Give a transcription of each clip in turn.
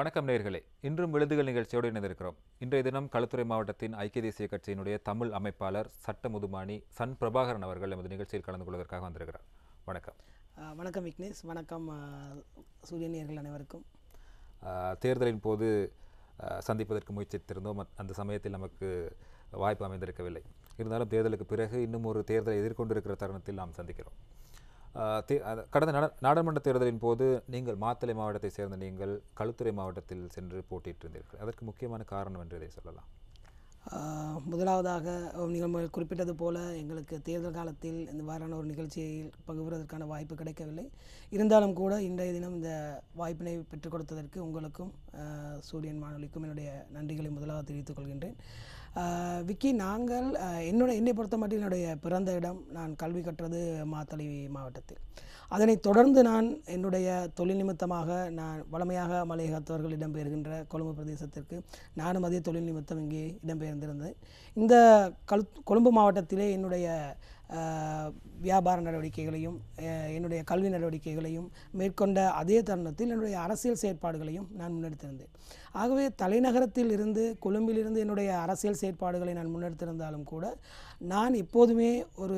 வணக்கம் நேர்களே இன்றும் விழுதுகள் நிகழ்ச்சியோடு இணைந்திருக்கிறோம் இன்றைய தினம் களுத்துறை மாவட்டத்தின் ஐக்கிய தேசிய கட்சியினுடைய தமிழ் அமைப்பாளர் சட்ட முதுமானி சன் பிரபாகரன் அவர்கள் எமது நிகழ்ச்சியில் கலந்து கொள்வதற்காக வந்திருக்கிறார் வணக்கம் அஹ் வணக்கம் விக்னேஷ் வணக்கம் அஹ், சூரியனியர்கள் அனைவருக்கும் ஆஹ், தேர்தலின் போது ஆஹ், சந்திப்பதற்கு முயற்சித்திருந்தோம் அத்- அந்த சமயத்தில் நமக்கு வாய்ப்பு அமைந்திருக்கவில்லை இருந்தாலும் தேர்தலுக்கு பிறகு இன்னும் ஒரு தேர்தலை எதிர்கொண்டிருக்கிற தருணத்தில் நாம் சந்திக்கிறோம் ஆஹ், தே- அது- கடந்த நாட- நாடாளுமன்ற தேர்தலின் போது நீங்கள் மாத்தளை மாவட்டத்தை சேர்ந்த நீங்கள் களுத்துறை மாவட்டத்தில் சென்று போட்டியிட்டிருந்தீர்கள் அதற்கு முக்கியமான காரணம் என்று இதை சொல்லலாம் அஹ், முதலாவதாக அஹ், நீங்கள் முதல் குறிப்பிட்டது போல எங்களுக்கு தேர்தல் காலத்தில் இந்த வாரான ஒரு நிகழ்ச்சியில் பங்குபெறுவதற்கான வாய்ப்பு கிடைக்கவில்லை இருந்தாலும் கூட இன்றைய தினம் இந்த வாய்ப்பினை பெற்றுக் கொடுத்ததற்கு உங்களுக்கும் அஹ், சூரியன் வானொலிக்கும் என்னுடைய நன்றிகளை முதலாக தெரிவித்துக் கொள்கின்றேன் அஹ், விக்கி நாங்கள் அஹ், என்னோட என்னை பொறுத்த மட்டும் என்னுடைய பிறந்த இடம் நான் கல்வி கற்றது மாத்தளை மாவட்டத்தில் அதனைத் தொடர்ந்து நான் என்னுடைய தொழில் நிமித்தமாக நான் வளமையாக மலையகத்தவர்கள் இடம்பெறுகின்ற கொழும்பு பிரதேசத்திற்கு நானும் அதே தொழில் நிமித்தம் இங்கே இடம்பெயர்ந்திருந்தேன் இந்த கல் கொழும்பு மாவட்டத்திலே என்னுடைய அஹ், வியாபார நடவடிக்கைகளையும் அஹ், என்னுடைய கல்வி நடவடிக்கைகளையும் மேற்கொண்ட அதே தருணத்தில் என்னுடைய அரசியல் செயற்பாடுகளையும் நான் முன்னெடுத்திருந்தேன் ஆகவே தலைநகரத்தில் இருந்து கொழும்பிலிருந்து என்னுடைய அரசியல் செயற்பாடுகளை நான் முன்னெடுத்திருந்தாலும் கூட நான் எப்போதுமே ஒரு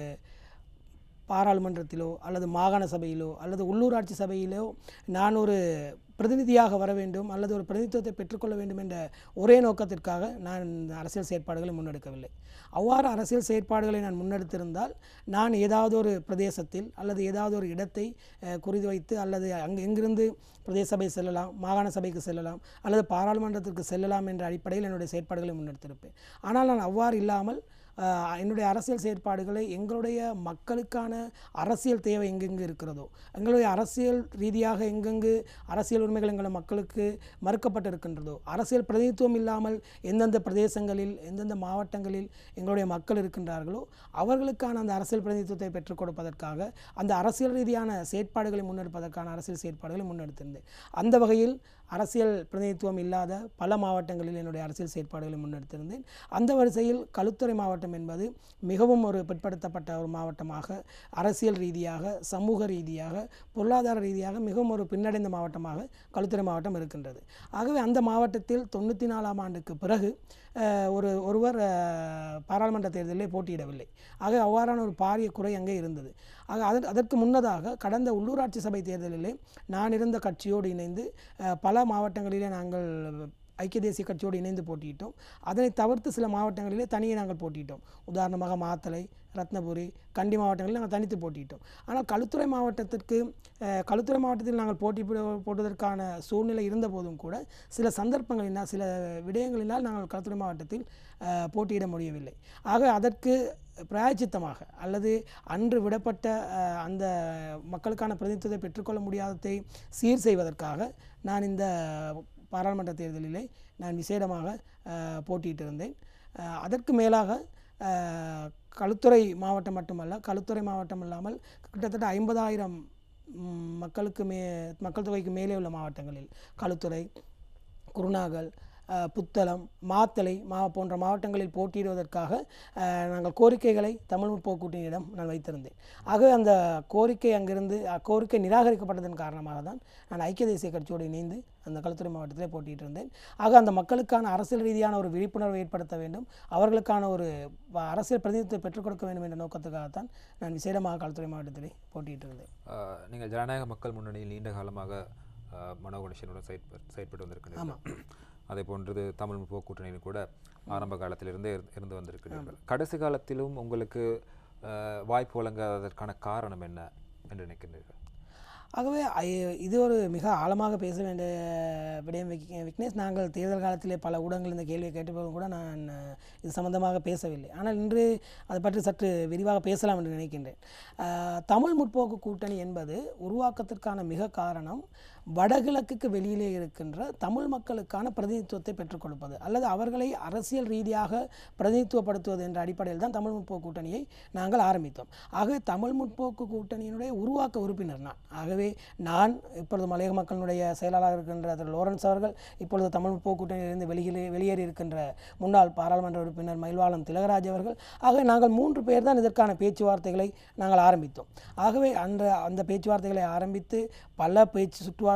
பாராளுமன்றத்திலோ அல்லது மாகாண சபையிலோ அல்லது உள்ளூராட்சி சபையிலோ நான் ஒரு பிரதிநிதியாக வர வேண்டும் அல்லது ஒரு பிரதிநிதித்துவத்தை பெற்றுக்கொள்ள வேண்டும் என்ற ஒரே நோக்கத்திற்காக நான் இந்த அரசியல் செயற்பாடுகளை முன்னெடுக்கவில்லை அவ்வாறு அரசியல் செயற்பாடுகளை நான் முன்னெடுத்திருந்தால் நான் ஏதாவது ஒரு பிரதேசத்தில் அல்லது ஏதாவது ஒரு இடத்தை அஹ், குறித்து வைத்து அல்லது அங்கு எங்கிருந்து பிரதேச சபை செல்லலாம் மாகாண சபைக்கு செல்லலாம் அல்லது பாராளுமன்றத்திற்கு செல்லலாம் என்ற அடிப்படையில் என்னுடைய செயற்பாடுகளை முன்னெடுத்திருப்பேன் ஆனால் நான் அவ்வாறு இல்லாமல் ஆஹ் என்னுடைய அரசியல் செயற்பாடுகளை எங்களுடைய மக்களுக்கான அரசியல் தேவை எங்கெங்கு இருக்கிறதோ எங்களுடைய அரசியல் ரீதியாக எங்கெங்கு அரசியல் உரிமைகள் எங்கள் மக்களுக்கு மறுக்கப்பட்டிருக்கின்றதோ அரசியல் பிரதிநிதித்துவம் இல்லாமல் எந்தெந்த பிரதேசங்களில் எந்தெந்த மாவட்டங்களில் எங்களுடைய மக்கள் இருக்கின்றார்களோ அவர்களுக்கான அந்த அரசியல் பிரதிநிதித்துவத்தை பெற்றுக் கொடுப்பதற்காக அந்த அரசியல் ரீதியான செயற்பாடுகளை முன்னெடுப்பதற்கான அரசியல் செயற்பாடுகளை முன்னெடுத்திருந்தேன் அந்த வகையில் அரசியல் பிரதிநிதித்துவம் இல்லாத பல மாவட்டங்களில் என்னுடைய அரசியல் செயற்பாடுகளை முன்னெடுத்திருந்தேன் அந்த வரிசையில் களுத்துறை மாவட்டம் என்பது மிகவும் ஒரு பிற்படுத்தப்பட்ட ஒரு மாவட்டமாக அரசியல் ரீதியாக சமூக ரீதியாக பொருளாதார ரீதியாக மிகவும் ஒரு பின்னடைந்த மாவட்டமாக களுத்துறை மாவட்டம் இருக்கின்றது ஆகவே அந்த மாவட்டத்தில் தொண்ணூற்றி நாலாம் ஆண்டுக்கு பிறகு அஹ், ஒரு ஒருவர் அஹ், பாராளுமன்ற தேர்தலிலே போட்டியிடவில்லை ஆக அவ்வாறான ஒரு பாரிய குறை அங்கே இருந்தது ஆக அதற்கு அதற்கு முன்னதாக கடந்த உள்ளூராட்சி சபை தேர்தலிலே நான் இருந்த கட்சியோடு இணைந்து அஹ், பல மாவட்டங்களிலே நாங்கள் ஐக்கிய தேசிய கட்சியோடு இணைந்து போட்டியிட்டோம் அதனை தவிர்த்து சில மாவட்டங்களிலே தனியே நாங்கள் போட்டியிட்டோம் உதாரணமாக மாத்தளை ரத்னபுரி கண்டி மாவட்டங்களில் நாங்கள் தனித்து போட்டியிட்டோம் ஆனால் களுத்துறை மாவட்டத்திற்கு அஹ், களுத்துறை மாவட்டத்தில் நாங்கள் போட்டி போட- போடுவதற்கான சூழ்நிலை இருந்த போதும் கூட சில சந்தர்ப்பங்களினால் சில விடயங்களினால் நாங்கள் களுத்துறை மாவட்டத்தில் அஹ், போட்டியிட முடியவில்லை ஆக அதற்கு பிராயச்சித்தமாக அல்லது அன்று விடப்பட்ட அஹ், அந்த மக்களுக்கான பிரதிநிதித்துவத்தை பெற்றுக்கொள்ள முடியாததை சீர் செய்வதற்காக நான் இந்த பாராளுமன்ற தேர்தலிலே நான் விசேடமாக அஹ், போட்டியிட்டிருந்தேன் அஹ், அதற்கு மேலாக அஹ், களுத்துறை மாவட்டம் மட்டுமல்ல களுத்துறை மாவட்டம் இல்லாமல் கிட்டத்தட்ட ஐம்பதாயிரம் மக்களுக்கு மே மக்கள் தொகைக்கு மேலே உள்ள மாவட்டங்களில் களுத்துறை குருநாகல் அஹ், புத்தளம் மாத்தளை மா போன்ற மாவட்டங்களில் போட்டியிடுவதற்காக அஹ், நாங்கள் கோரிக்கைகளை தமிழ் முற்போக்கு கூட்டணியிடம் நான் வைத்திருந்தேன் ஆகவே அந்த கோரிக்கை அங்கிருந்து அக்கோரிக்கை நிராகரிக்கப்பட்டதன் காரணமாக தான் நான் ஐக்கிய தேசிய கட்சியோடு இணைந்து அந்த களுத்துறை மாவட்டத்திலே போட்டியிட்டு இருந்தேன் ஆக அந்த மக்களுக்கான அரசியல் ரீதியான ஒரு விழிப்புணர்வை ஏற்படுத்த வேண்டும் அவர்களுக்கான ஒரு வ- அரசியல் பிரதிநிதித்துவத்தை பெற்றுக் கொடுக்க வேண்டும் என்ற நோக்கத்துக்காகத்தான் நான் விசேடமாக களுத்துறை மாவட்டத்திலே போட்டியிட்டு இருந்தேன் ஆஹ், நீங்கள் ஜனநாயக மக்கள் முன்னணியில் நீண்ட காலமாக ஆஹ், மனோ கணேசனுடன் செயற்ப செயற்பட்டு வந்திருக்கிறீர்கள் அதே போன்றது தமிழ் முற்போக்கு கூட்டணியில் கூட ஆரம்ப காலத்திலிருந்தே இரு- இருந்து வந்திருக்கிறீர்கள் கடைசி காலத்திலும் உங்களுக்கு ஆஹ், வாய்ப்பு வழங்காததற்கான காரணம் என்ன என்று நினைக்கின்றீர்கள் ஆகவே ஐ- இது ஒரு மிக ஆழமாக பேச வேண்டிய விடயம் விக்- விக்னேஷ் நாங்கள் தேர்தல் காலத்திலே பல ஊடகங்கள் இந்த கேள்வியை கேட்டபோதும் கூட நான் அஹ், இது சம்பந்தமாக பேசவில்லை ஆனால் இன்று அதை பற்றி சற்று விரிவாக பேசலாம் என்று நினைக்கின்றேன் அஹ், தமிழ் முற்போக்கு கூட்டணி என்பது உருவாக்கத்திற்கான மிக காரணம் வடகிழக்குக்கு வெளியிலே இருக்கின்ற தமிழ் மக்களுக்கான பிரதிநிதித்துவத்தை பெற்றுக் கொடுப்பது அல்லது அவர்களை அரசியல் ரீதியாக பிரதிநிதித்துவப்படுத்துவது என்ற அடிப்படையில் தான் தமிழ் முற்போக்கு கூட்டணியை நாங்கள் ஆரம்பித்தோம் ஆகவே தமிழ் முற்போக்கு கூட்டணியினுடைய உருவாக்க உறுப்பினர் நான் ஆகவே நான் இப்பொழுது மலையக மக்களினுடைய செயலாளர் இருக்கின்ற திரு லோரன்ஸ் அவர்கள் இப்பொழுது தமிழ் முற்போக்கு கூட்டணியிலிருந்து வெளியிலே வெளியேறி இருக்கின்ற முன்னாள் பாராளுமன்ற உறுப்பினர் மயில்வாளம் திலகராஜ் அவர்கள் ஆகவே நாங்கள் மூன்று பேர் தான் இதற்கான பேச்சுவார்த்தைகளை நாங்கள் ஆரம்பித்தோம் ஆகவே அந்த அந்த பேச்சுவார்த்தைகளை ஆரம்பித்து பல பேச்சு சுற்றுவா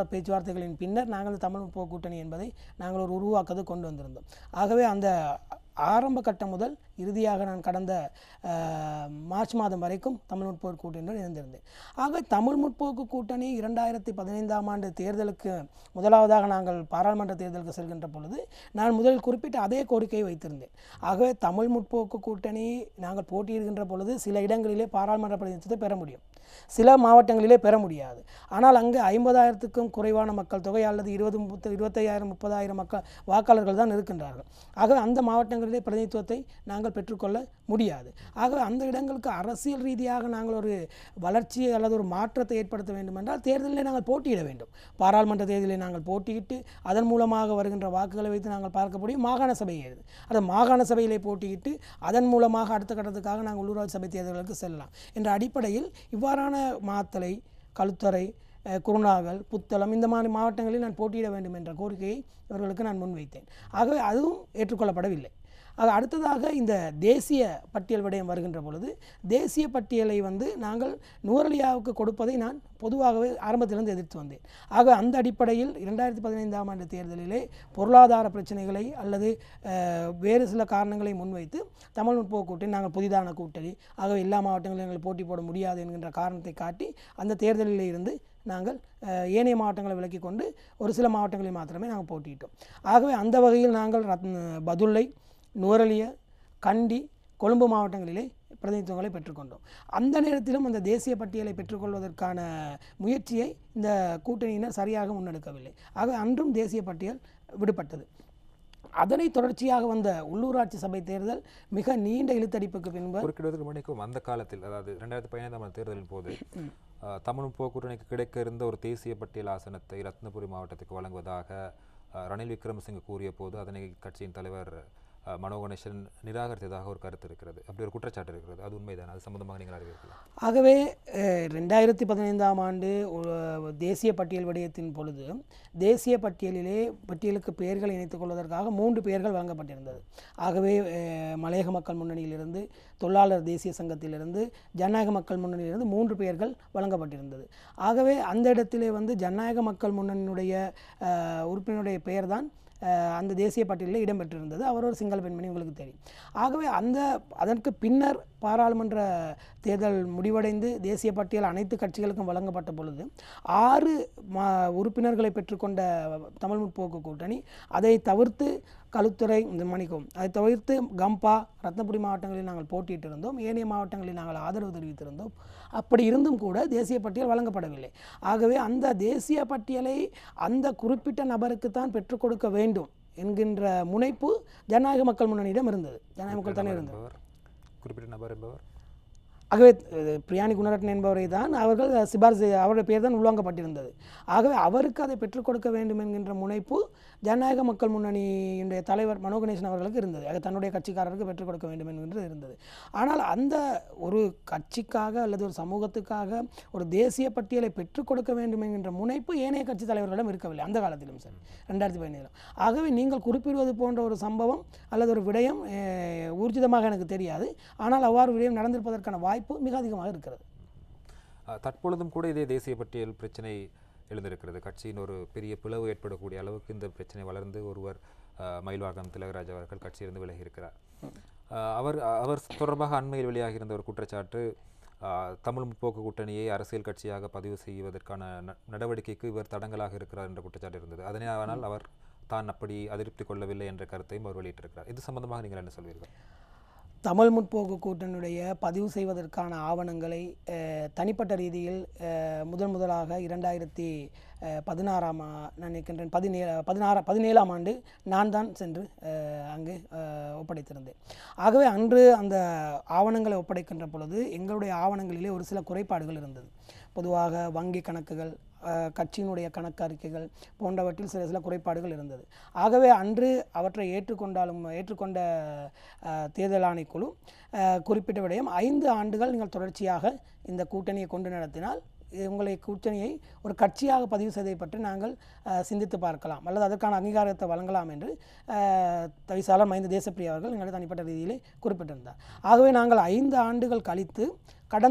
பேச்சுவார்த்தைகளின் பின்னர் நாங்கள் தமிழ் முற்போக்கு கூட்டணி என்பதை நாங்கள் ஒரு உருவாக்கத்தை கொண்டு வந்திருந்தோம் ஆகவே அந்த ஆரம்ப கட்டம் முதல் இறுதியாக நான் கடந்த அஹ், மார்ச் மாதம் வரைக்கும் தமிழ் முற்போக்கு கூட்டணியுடன் இருந்திருந்தேன் ஆக தமிழ் முற்போக்கு கூட்டணி இரண்டாயிரத்தி பதினைந்தாம் ஆண்டு தேர்தலுக்கு முதலாவதாக நாங்கள் பாராளுமன்ற தேர்தலுக்கு செல்கின்ற பொழுது நான் முதலில் குறிப்பிட்ட அதே கோரிக்கையை வைத்திருந்தேன் ஆகவே தமிழ் முற்போக்கு கூட்டணி நாங்கள் போட்டியிடுகின்ற பொழுது சில இடங்களிலே பாராளுமன்ற பிரதிநிதித்துவத்தை பெற முடியும் சில மாவட்டங்களிலே பெற முடியாது ஆனால் அங்கு ஐம்பதாயிரத்துக்கும் குறைவான மக்கள் தொகை அல்லது இருபது முப்பது இருபத்தையாயிரம் முப்பதாயிரம் மக்கள் வாக்காளர்கள் தான் இருக்கின்றார்கள் ஆகவே அந்த மாவட்டங்களிலே பிரதிநிதித்துவத்தை நாங்கள் பெற்றுக்கொள்ள முடியாது ஆகவே அந்த இடங்களுக்கு அரசியல் ரீதியாக நாங்கள் ஒரு வளர்ச்சியை அல்லது ஒரு மாற்றத்தை ஏற்படுத்த வேண்டும் என்றால் தேர்தலில் நாங்கள் போட்டியிட வேண்டும் பாராளுமன்ற தேர்தலில் நாங்கள் போட்டியிட்டு அதன் மூலமாக வருகின்ற வாக்குகளை வைத்து நாங்கள் பார்க்க முடியும் மாகாண சபை ஏது அது மாகாண சபையிலே போட்டியிட்டு அதன் மூலமாக அடுத்த கட்டத்துக்காக நாங்கள் உள்ளூராட்சி சபை தேர்தல்களுக்கு செல்லலாம் என்ற அடிப்படையில் இவ்வாறான மாத்தலை கழுத்தறை அஹ், குருநாகல் புத்தளம் இந்த மாதிரி மாவட்டங்களில் நான் போட்டியிட வேண்டும் என்ற கோரிக்கையை இவர்களுக்கு நான் முன்வைத்தேன் ஆகவே அதுவும் ஏற்றுக்கொள்ளப்படவில்லை ஆக அடுத்ததாக இந்த தேசிய பட்டியல் விடயம் வருகின்ற பொழுது தேசிய பட்டியலை வந்து நாங்கள் நூறலியாவுக்கு கொடுப்பதை நான் பொதுவாகவே ஆரம்பத்திலிருந்து எதிர்த்து வந்தேன் ஆக அந்த அடிப்படையில் இரண்டாயிரத்தி பதினைந்தாம் ஆண்டு தேர்தலிலே பொருளாதார பிரச்சனைகளை அல்லது அஹ், வேறு சில காரணங்களை முன்வைத்து தமிழ் முற்போக்கு கூட்டணி நாங்கள் புதிதான கூட்டணி ஆகவே எல்லா மாவட்டங்களிலும் எங்கள் போட்டி போட முடியாது என்கின்ற காரணத்தை காட்டி அந்த தேர்தலில் இருந்து நாங்கள் அஹ், ஏனைய மாவட்டங்களை விலக்கி கொண்டு ஒரு சில மாவட்டங்களில் மாத்திரமே நாங்கள் போட்டியிட்டோம் ஆகவே அந்த வகையில் நாங்கள் ரத்ன பதுளை நுவரலிய கண்டி கொழும்பு மாவட்டங்களிலே பிரதிநிதித்துவங்களை பெற்றுக்கொண்டோம் அந்த நேரத்திலும் அந்த தேசிய பட்டியலை பெற்றுக்கொள்வதற்கான முயற்சியை இந்த கூட்டணியினர் சரியாக முன்னெடுக்கவில்லை ஆக அன்றும் தேசிய பட்டியல் விடுபட்டது அதனை தொடர்ச்சியாக வந்த உள்ளூராட்சி சபை தேர்தல் மிக நீண்ட இழுத்தடிப்புக்கு பின்பு குறுக்கிடுவதற்கு மன்னிக்கும் அந்த காலத்தில் அதாவது ரெண்டாயிரத்தி பதினைந்தாம் ஆண்டு தேர்தலின் போது அஹ், தமிழ் முற்போக்கு கூட்டணிக்கு கிடைக்க இருந்த ஒரு தேசிய பட்டியல் ஆசனத்தை ரத்னபுரி மாவட்டத்துக்கு வழங்குவதாக அஹ், ரணில் விக்ரமசிங்க கூறிய போது அதனை கட்சியின் தலைவர் அஹ், மனோ கணேசன் நிராகரித்ததாக ஒரு கருத்து இருக்கிறது அப்படி ஒரு குற்றச்சாட்டு இருக்கிறது அது உண்மைதான் அது சம்பந்தமாக நீங்கள் அறிவீர்களா ஆகவே அஹ், ரெண்டாயிரத்தி பதினைந்தாம் ஆண்டு ஒரு தேசிய பட்டியல் விடயத்தின் பொழுது தேசிய பட்டியலிலே பட்டியலுக்கு பெயர்கள் இணைத்துக் கொள்வதற்காக மூன்று பெயர்கள் வழங்கப்பட்டிருந்தது ஆகவே அஹ், மலையக மக்கள் முன்னணியிலிருந்து தொழிலாளர் தேசிய சங்கத்திலிருந்து ஜனநாயக மக்கள் முன்னணியிலிருந்து மூன்று பெயர்கள் வழங்கப்பட்டிருந்தது ஆகவே அந்த இடத்திலே வந்து ஜனநாயக மக்கள் முன்னணியினுடைய அஹ், உறுப்பினருடைய பெயர்தான் அஹ் அந்த தேசிய பட்டியலில் இடம்பெற்றிருந்தது அவர் ஒரு சிங்கள பெண்மணி உங்களுக்கு தெரியும் ஆகவே அந்த அதற்கு பின்னர் பாராளுமன்ற தேர்தல் முடிவடைந்து தேசிய பட்டியல் அனைத்து கட்சிகளுக்கும் வழங்கப்பட்ட பொழுது ஆறு மா உறுப்பினர்களை பெற்றுக்கொண்ட தமிழ் முற்போக்கு கூட்டணி அதை தவிர்த்து களுத்துறை இந்த மணிக்கும் அதை தவிர்த்து கம்பா ரத்னபுரி மாவட்டங்களில் நாங்கள் போட்டியிட்டு இருந்தோம் ஏனைய மாவட்டங்களில் நாங்கள் ஆதரவு தெரிவித்திருந்தோம் அப்படி இருந்தும் கூட தேசிய பட்டியல் வழங்கப்படவில்லை ஆகவே அந்த தேசிய பட்டியலை அந்த குறிப்பிட்ட நபருக்கு தான் பெற்றுக் கொடுக்க வேண்டும் என்கின்ற முனைப்பு ஜனநாயக மக்கள் முன்னணியிடம் இருந்தது ஜனநாயக மக்கள் தானே இருந்தது என்பவர் குறிப்பிட்ட நபர் என்பவர் ஆகவே அஹ், பிரியாணி குணரட்ன என்பவரை தான் அவர்கள் சிபாரிசு அவருடைய பெயர் தான் உள்வாங்கப்பட்டிருந்தது ஆகவே அவருக்கு அதை பெற்றுக் கொடுக்க வேண்டும் என்கின்ற முனைப்பு ஜனநாயக மக்கள் முன்னணியினுடைய தலைவர் மனோ கணேசன் அவர்களுக்கு இருந்தது ஆக தன்னுடைய கட்சிக்காரருக்கு பெற்றுக் கொடுக்க வேண்டும் என்கின்றது இருந்தது ஆனால் அந்த ஒரு கட்சிக்காக அல்லது ஒரு சமூகத்துக்காக ஒரு தேசிய பட்டியலை பெற்றுக் கொடுக்க வேண்டும் என்கின்ற முனைப்பு ஏனைய கட்சி தலைவர்களிடம் இருக்கவில்லை அந்த காலத்திலும் சரி ரெண்டாயிரத்தி பதினேழிலும் ஆகவே நீங்கள் குறிப்பிடுவது போன்ற ஒரு சம்பவம் அல்லது ஒரு விடயம் அஹ், ஊர்ஜிதமாக எனக்கு தெரியாது ஆனால் அவ்வாறு விடயம் நடந்திருப்பதற்கான வாய்ப்பு மிக அதிகமாக இருக்கிறது அஹ், தற்பொழுதும் கூட இதே தேசிய பட்டியல் பிரச்சனை எழுந்திருக்கிறது கட்சியின் ஒரு பெரிய பிளவு ஏற்படக்கூடிய அளவுக்கு இந்த பிரச்சனை வளர்ந்து ஒருவர் அஹ், மயில்வாக்கம் திலகராஜ் அவர்கள் கட்சியிலிருந்து விலகி இருக்கிறார் அஹ், அவர் அவர் தொடர்பாக அண்மையில் வெளியாகியிருந்த ஒரு குற்றச்சாட்டு அஹ், தமிழ் முற்போக்கு கூட்டணியை அரசியல் கட்சியாக பதிவு செய்வதற்கான ந- நடவடிக்கைக்கு இவர் தடங்கலாக இருக்கிறார் என்ற குற்றச்சாட்டு இருந்தது அதனை ஆனால் அவர் தான் அப்படி அதிருப்தி கொள்ளவில்லை என்ற கருத்தையும் அவர் வெளியிட்டிருக்கிறார் இது சம்பந்தமாக நீங்கள் என்ன சொல்வீர்கள் தமிழ் முற்போக்கு கூட்டணியுடைய பதிவு செய்வதற்கான ஆவணங்களை அஹ், தனிப்பட்ட ரீதியில் அஹ், முதன் முதலாக இரண்டாயிரத்தி அஹ், பதினாறாம் ஆ- நான் நினைக்கின்றேன் பதினேழு பதினாறு பதினேழாம் ஆண்டு நான் தான் சென்று அஹ், அங்கு அஹ், ஒப்படைத்திருந்தேன் ஆகவே அன்று அந்த ஆவணங்களை ஒப்படைக்கின்ற பொழுது எங்களுடைய ஆவணங்களிலே ஒரு சில குறைபாடுகள் இருந்தது பொதுவாக வங்கி கணக்குகள் அஹ், கட்சியினுடைய கணக்கு அறிக்கைகள் போன்றவற்றில் சில சில குறைபாடுகள் இருந்தது ஆகவே அன்று அவற்றை ஏற்றுக்கொண்டாலும் ஏற்றுக்கொண்ட அஹ், தேர்தல் ஆணைக்குழு அஹ், குறிப்பிட்ட விடயம் ஐந்து ஆண்டுகள் நீங்கள் தொடர்ச்சியாக இந்த கூட்டணியை கொண்டு நடத்தினால் இது உங்களை கூட்டணியை ஒரு கட்சியாக பதிவு செய்வதை பற்றி நாங்கள் அஹ், சிந்தித்து பார்க்கலாம் அல்லது அதற்கான அங்கீகாரத்தை வழங்கலாம் என்று அஹ், தவிசாளர் மஹிந்த தேசப்பிரியா அவர்கள் எங்களுடைய தனிப்பட்ட ரீதியிலே குறிப்பிட்டிருந்தார் ஆகவே நாங்கள் ஐந்து ஆண்டுகள் கழித்து கடந்த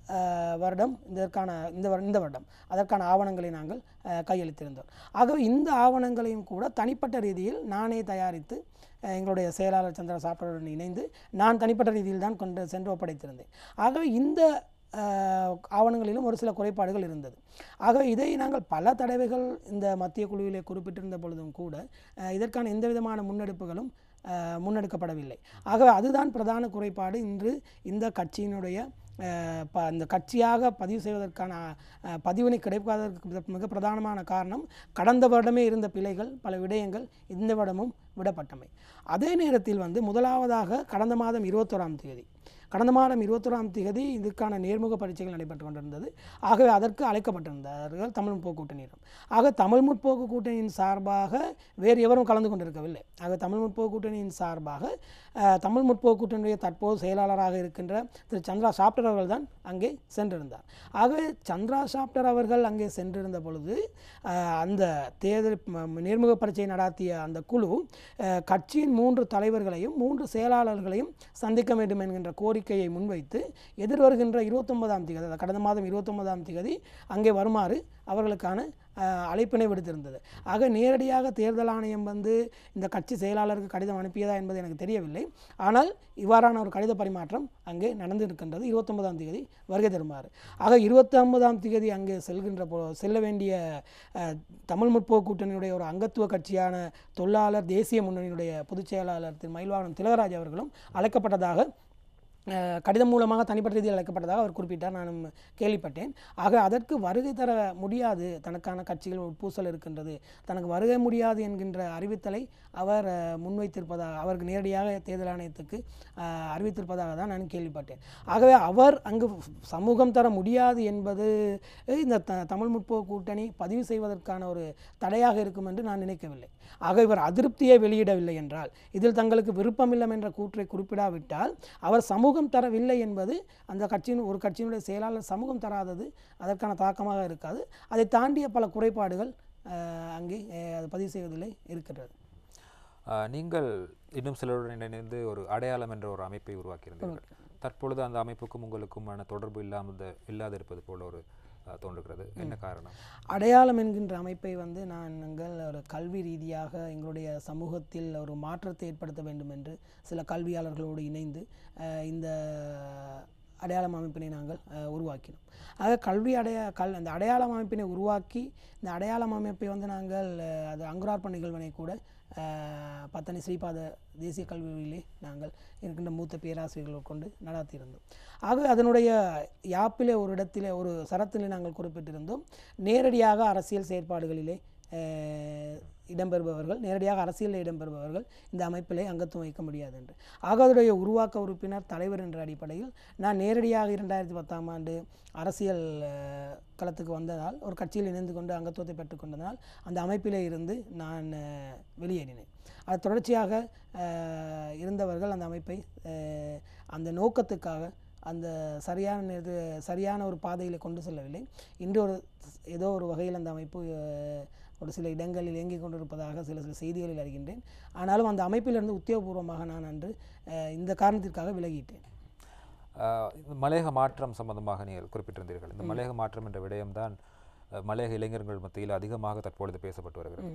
அஹ், வருடம் இதற்கான இந்த வரு- இந்த வருடம் அதற்கான ஆவணங்களை நாங்கள் அஹ், கையளித்திருந்தோம் ஆகவே இந்த ஆவணங்களையும் கூட தனிப்பட்ட ரீதியில் நானே தயாரித்து அஹ், எங்களுடைய செயலாளர் சந்திர சாப்பிடுடன் இணைந்து நான் தனிப்பட்ட ரீதியில் தான் கொண்டு சென்று ஒப்படைத்திருந்தேன் ஆகவே இந்த அஹ், ஆவணங்களிலும் ஒரு சில குறைபாடுகள் இருந்தது ஆகவே இதை நாங்கள் பல தடவைகள் இந்த மத்திய குழுவிலே குறிப்பிட்டிருந்த பொழுதும் கூட அஹ், இதற்கான எந்த விதமான முன்னெடுப்புகளும் அஹ், முன்னெடுக்கப்படவில்லை ஆகவே அதுதான் பிரதான குறைபாடு இன்று இந்த கட்சியினுடைய அஹ், ப இந்த கட்சியாக பதிவு செய்வதற்கான அஹ், பதிவினை கிடைக்காததற்கு மிக- மிக பிரதானமான காரணம் கடந்த வருடமே இருந்த பிழைகள் பல விடயங்கள் இந்த வருடமும் விடப்பட்டமை அதே நேரத்தில் வந்து முதலாவதாக கடந்த மாதம் இருபத்தோராம் தேதி கடந்த மாதம் இருபத்தோராம் தேதி இதுக்கான நேர்முக பரீட்சைகள் நடைபெற்று கொண்டிருந்தது ஆகவே அதற்கு அழைக்கப்பட்டிருந்தார்கள் தமிழ் முற்போக்கு கூட்டணியிடம் ஆக தமிழ் முற்போக்கு கூட்டணியின் சார்பாக வேறு எவரும் கலந்து கொண்டிருக்கவில்லை ஆக தமிழ் முற்போக்கு கூட்டணியின் சார்பாக அஹ், தமிழ் முற்போக்கு கூட்டணியுடைய தற்போது செயலாளராக இருக்கின்ற திரு சந்திரா சாப்டர் அவர்கள் தான் அங்கே சென்றிருந்தார் ஆகவே சந்திரா சாப்டர் அவர்கள் அங்கே சென்றிருந்த பொழுது அஹ், அந்த தேர்தல் ம- ம- நேர்முக பரீட்சை நடாத்திய அந்த குழு அஹ், கட்சியின் மூன்று தலைவர்களையும் மூன்று செயலாளர்களையும் சந்திக்க வேண்டும் என்கின்ற கோரிக்கையை முன்வைத்து எதிர்வருகின்ற இருபத்தொன்பதாம் தேதி அதாவது கடந்த மாதம் இருபத்தொன்பதாம் தேதி அங்கே வருமாறு அவர்களுக்கான அஹ், அழைப்பினை விடுத்திருந்தது ஆக நேரடியாக தேர்தல் ஆணையம் வந்து இந்த கட்சி செயலாளருக்கு கடிதம் அனுப்பியதா என்பது எனக்கு தெரியவில்லை ஆனால் இவ்வாறான ஒரு கடித பரிமாற்றம் அங்கே நடந்து இருக்கின்றது இருபத்தொன்பதாம் தேதி வருகை தருமாறு ஆக இருபத்தி ஒன்பதாம் தேதி அங்கே செல்கின்ற போ செல்ல வேண்டிய அஹ், தமிழ் முற்போக்கு கூட்டணியுடைய ஒரு அங்கத்துவ கட்சியான தொழிலாளர் தேசிய முன்னணியுடைய பொதுச் செயலாளர் திரு மயில்வாகனம் திலகராஜ் அவர்களும் அழைக்கப்பட்டதாக அஹ், கடிதம் மூலமாக தனிப்பட்ட ரீதியில் அழைக்கப்பட்டதாக அவர் குறிப்பிட்டார் நானும் கேள்விப்பட்டேன் ஆக அதற்கு வருகை தர முடியாது தனக்கான கட்சிகள் ஒரு பூசல் இருக்கின்றது தனக்கு வருகை முடியாது என்கின்ற அறிவித்தலை அவர் அஹ், முன்வைத்திருப்பதாக அவருக்கு நேரடியாக தேர்தல் ஆணையத்துக்கு அஹ், அறிவித்திருப்பதாக தான் நான் கேள்விப்பட்டேன் ஆகவே அவர் அங்கு சமூகம் தர முடியாது என்பது இந்த த தமிழ் முற்போக்கு கூட்டணி பதிவு செய்வதற்கான ஒரு தடையாக இருக்கும் என்று நான் நினைக்கவில்லை ஆக இவர் அதிருப்தியை வெளியிடவில்லை என்றால் இதில் தங்களுக்கு விருப்பமில்லை என்ற கூற்றை குறிப்பிடாவிட்டால் அவர் சமூகம் தரவில்லை என்பது அந்த கட்சியின் ஒரு கட்சியினுடைய செயலாளர் சமூகம் தராதது அதற்கான தாக்கமாக இருக்காது அதை தாண்டிய பல குறைபாடுகள் அஹ், அங்கே அஹ், அது பதிவு செய்வதில்லை இருக்கின்றது ஆஹ், நீங்கள் இன்னும் சிலருடன் இணைந்து ஒரு அடையாளம் என்ற ஒரு அமைப்பை உருவாக்கியிருந்தீர்கள் தற்பொழுது அந்த அமைப்புக்கும் உங்களுக்குமான தொடர்பு இல்லாமல் இல்லாது இருப்பது போல ஒரு ஆஹ், தோன்றுகிறது என்ன காரணம் அடையாளம் என்கின்ற அமைப்பை வந்து நாங்கள் ஒரு கல்வி ரீதியாக எங்களுடைய சமூகத்தில் ஒரு மாற்றத்தை ஏற்படுத்த வேண்டும் என்று சில கல்வியாளர்களோடு இணைந்து அஹ், இந்த அடையாளம் அமைப்பினை நாங்கள் அஹ், உருவாக்கினோம் ஆக கல்வி அடைய கல் அந்த அடையாளம் அமைப்பினை உருவாக்கி இந்த அடையாளம் அமைப்பை வந்து நாங்கள் அஹ், அது அங்குரார்ப்ப நிகழ்வினை கூட அஹ், பத்தனி ஸ்ரீபாத தேசிய கல்வியிலே நாங்கள் இருக்கின்ற மூத்த பேராசிரியர்கள் கொண்டு நடாத்தியிருந்தோம் ஆகவே அதனுடைய யாப்பிலே ஒரு இடத்திலே ஒரு சரத்திலே நாங்கள் குறிப்பிட்டிருந்தோம் நேரடியாக அரசியல் செயற்பாடுகளிலே அஹ், இடம்பெறுபவர்கள் நேரடியாக அரசியலில் இடம்பெறுபவர்கள் இந்த அமைப்பிலே அங்கத்துவம் வைக்க முடியாது என்று ஆக அதனுடைய உருவாக்க உறுப்பினர் தலைவர் என்ற அடிப்படையில் நான் நேரடியாக இரண்டாயிரத்தி பத்தாம் ஆண்டு அரசியல் அஹ், களத்துக்கு வந்ததால் ஒரு கட்சியில் இணைந்து கொண்டு அங்கத்துவத்தை பெற்றுக்கொண்டதனால் அந்த அமைப்பிலே இருந்து நான் அஹ், வெளியேறினேன் அது தொடர்ச்சியாக அஹ், இருந்தவர்கள் அந்த அமைப்பை அஹ், அந்த நோக்கத்துக்காக அந்த சரியான நேரத்து சரியான ஒரு பாதையில் கொண்டு செல்லவில்லை இன்று ஒரு ஏதோ ஒரு வகையில் அந்த அமைப்பு அஹ், ஒரு சில இடங்களில் இயங்கிக் கொண்டிருப்பதாக சில சில செய்திகளில் அறிகின்றேன் ஆனாலும் அந்த அமைப்பிலிருந்து உத்தியோகபூர்வமாக நான் அன்று அஹ், இந்த காரணத்திற்காக விலகிட்டேன் ஆஹ், இந்த மலையக மாற்றம் சம்பந்தமாக நீங்கள் குறிப்பிட்டிருந்தீர்கள் இந்த மலையக மாற்றம் என்ற விடயம்தான் அஹ், மலையக இளைஞர்கள் மத்தியில் அதிகமாக தற்பொழுது பேசப்பட்டு வருகிறது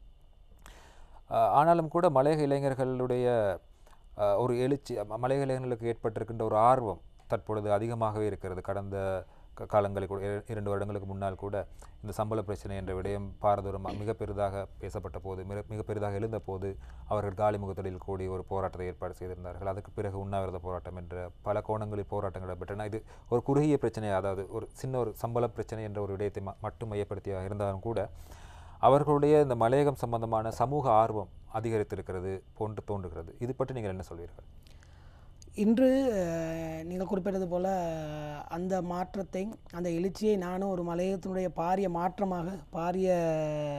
ஆஹ், ஆனாலும் கூட மலையக இளைஞர்களுடைய ஆஹ், ஒரு எழுச்சி ம- மலையக இளைஞர்களுக்கு ஏற்பட்டிருக்கின்ற ஒரு ஆர்வம் தற்பொழுது அதிகமாகவே இருக்கிறது கடந்த க- காலங்களில் கூட இர- இரண்டு வருடங்களுக்கு முன்னால் கூட இந்த சம்பள பிரச்சனை என்ற விடயம் பாரதூரம் மிக பெரிதாக பேசப்பட்ட போது மிக மிக பெரிதாக எழுந்த போது அவர்கள் காலி முகத்தடியில் கூடி ஒரு போராட்டத்தை ஏற்பாடு செய்திருந்தார்கள் அதுக்கு பிறகு உண்ணாவிரத போராட்டம் என்ற பல கோணங்களில் போராட்டங்கள் நடைபெற்றன இது ஒரு குறுகிய பிரச்சனை அதாவது ஒரு சின்ன ஒரு சம்பள பிரச்சனை என்ற ஒரு விடயத்தை ம- மட்டும் மையப்படுத்தியாக இருந்தாலும் கூட அவர்களுடைய இந்த மலையகம் சம்பந்தமான சமூக ஆர்வம் அதிகரித்திருக்கிறது போன்று தோன்றுகிறது இது பற்றி நீங்கள் என்ன சொல்வீர்கள் இன்று அஹ், நீங்கள் குறிப்பிட்டது போல அஹ், அந்த மாற்றத்தை அந்த எழுச்சியை நானும் ஒரு மலையகத்தினுடைய பாரிய மாற்றமாக பாரிய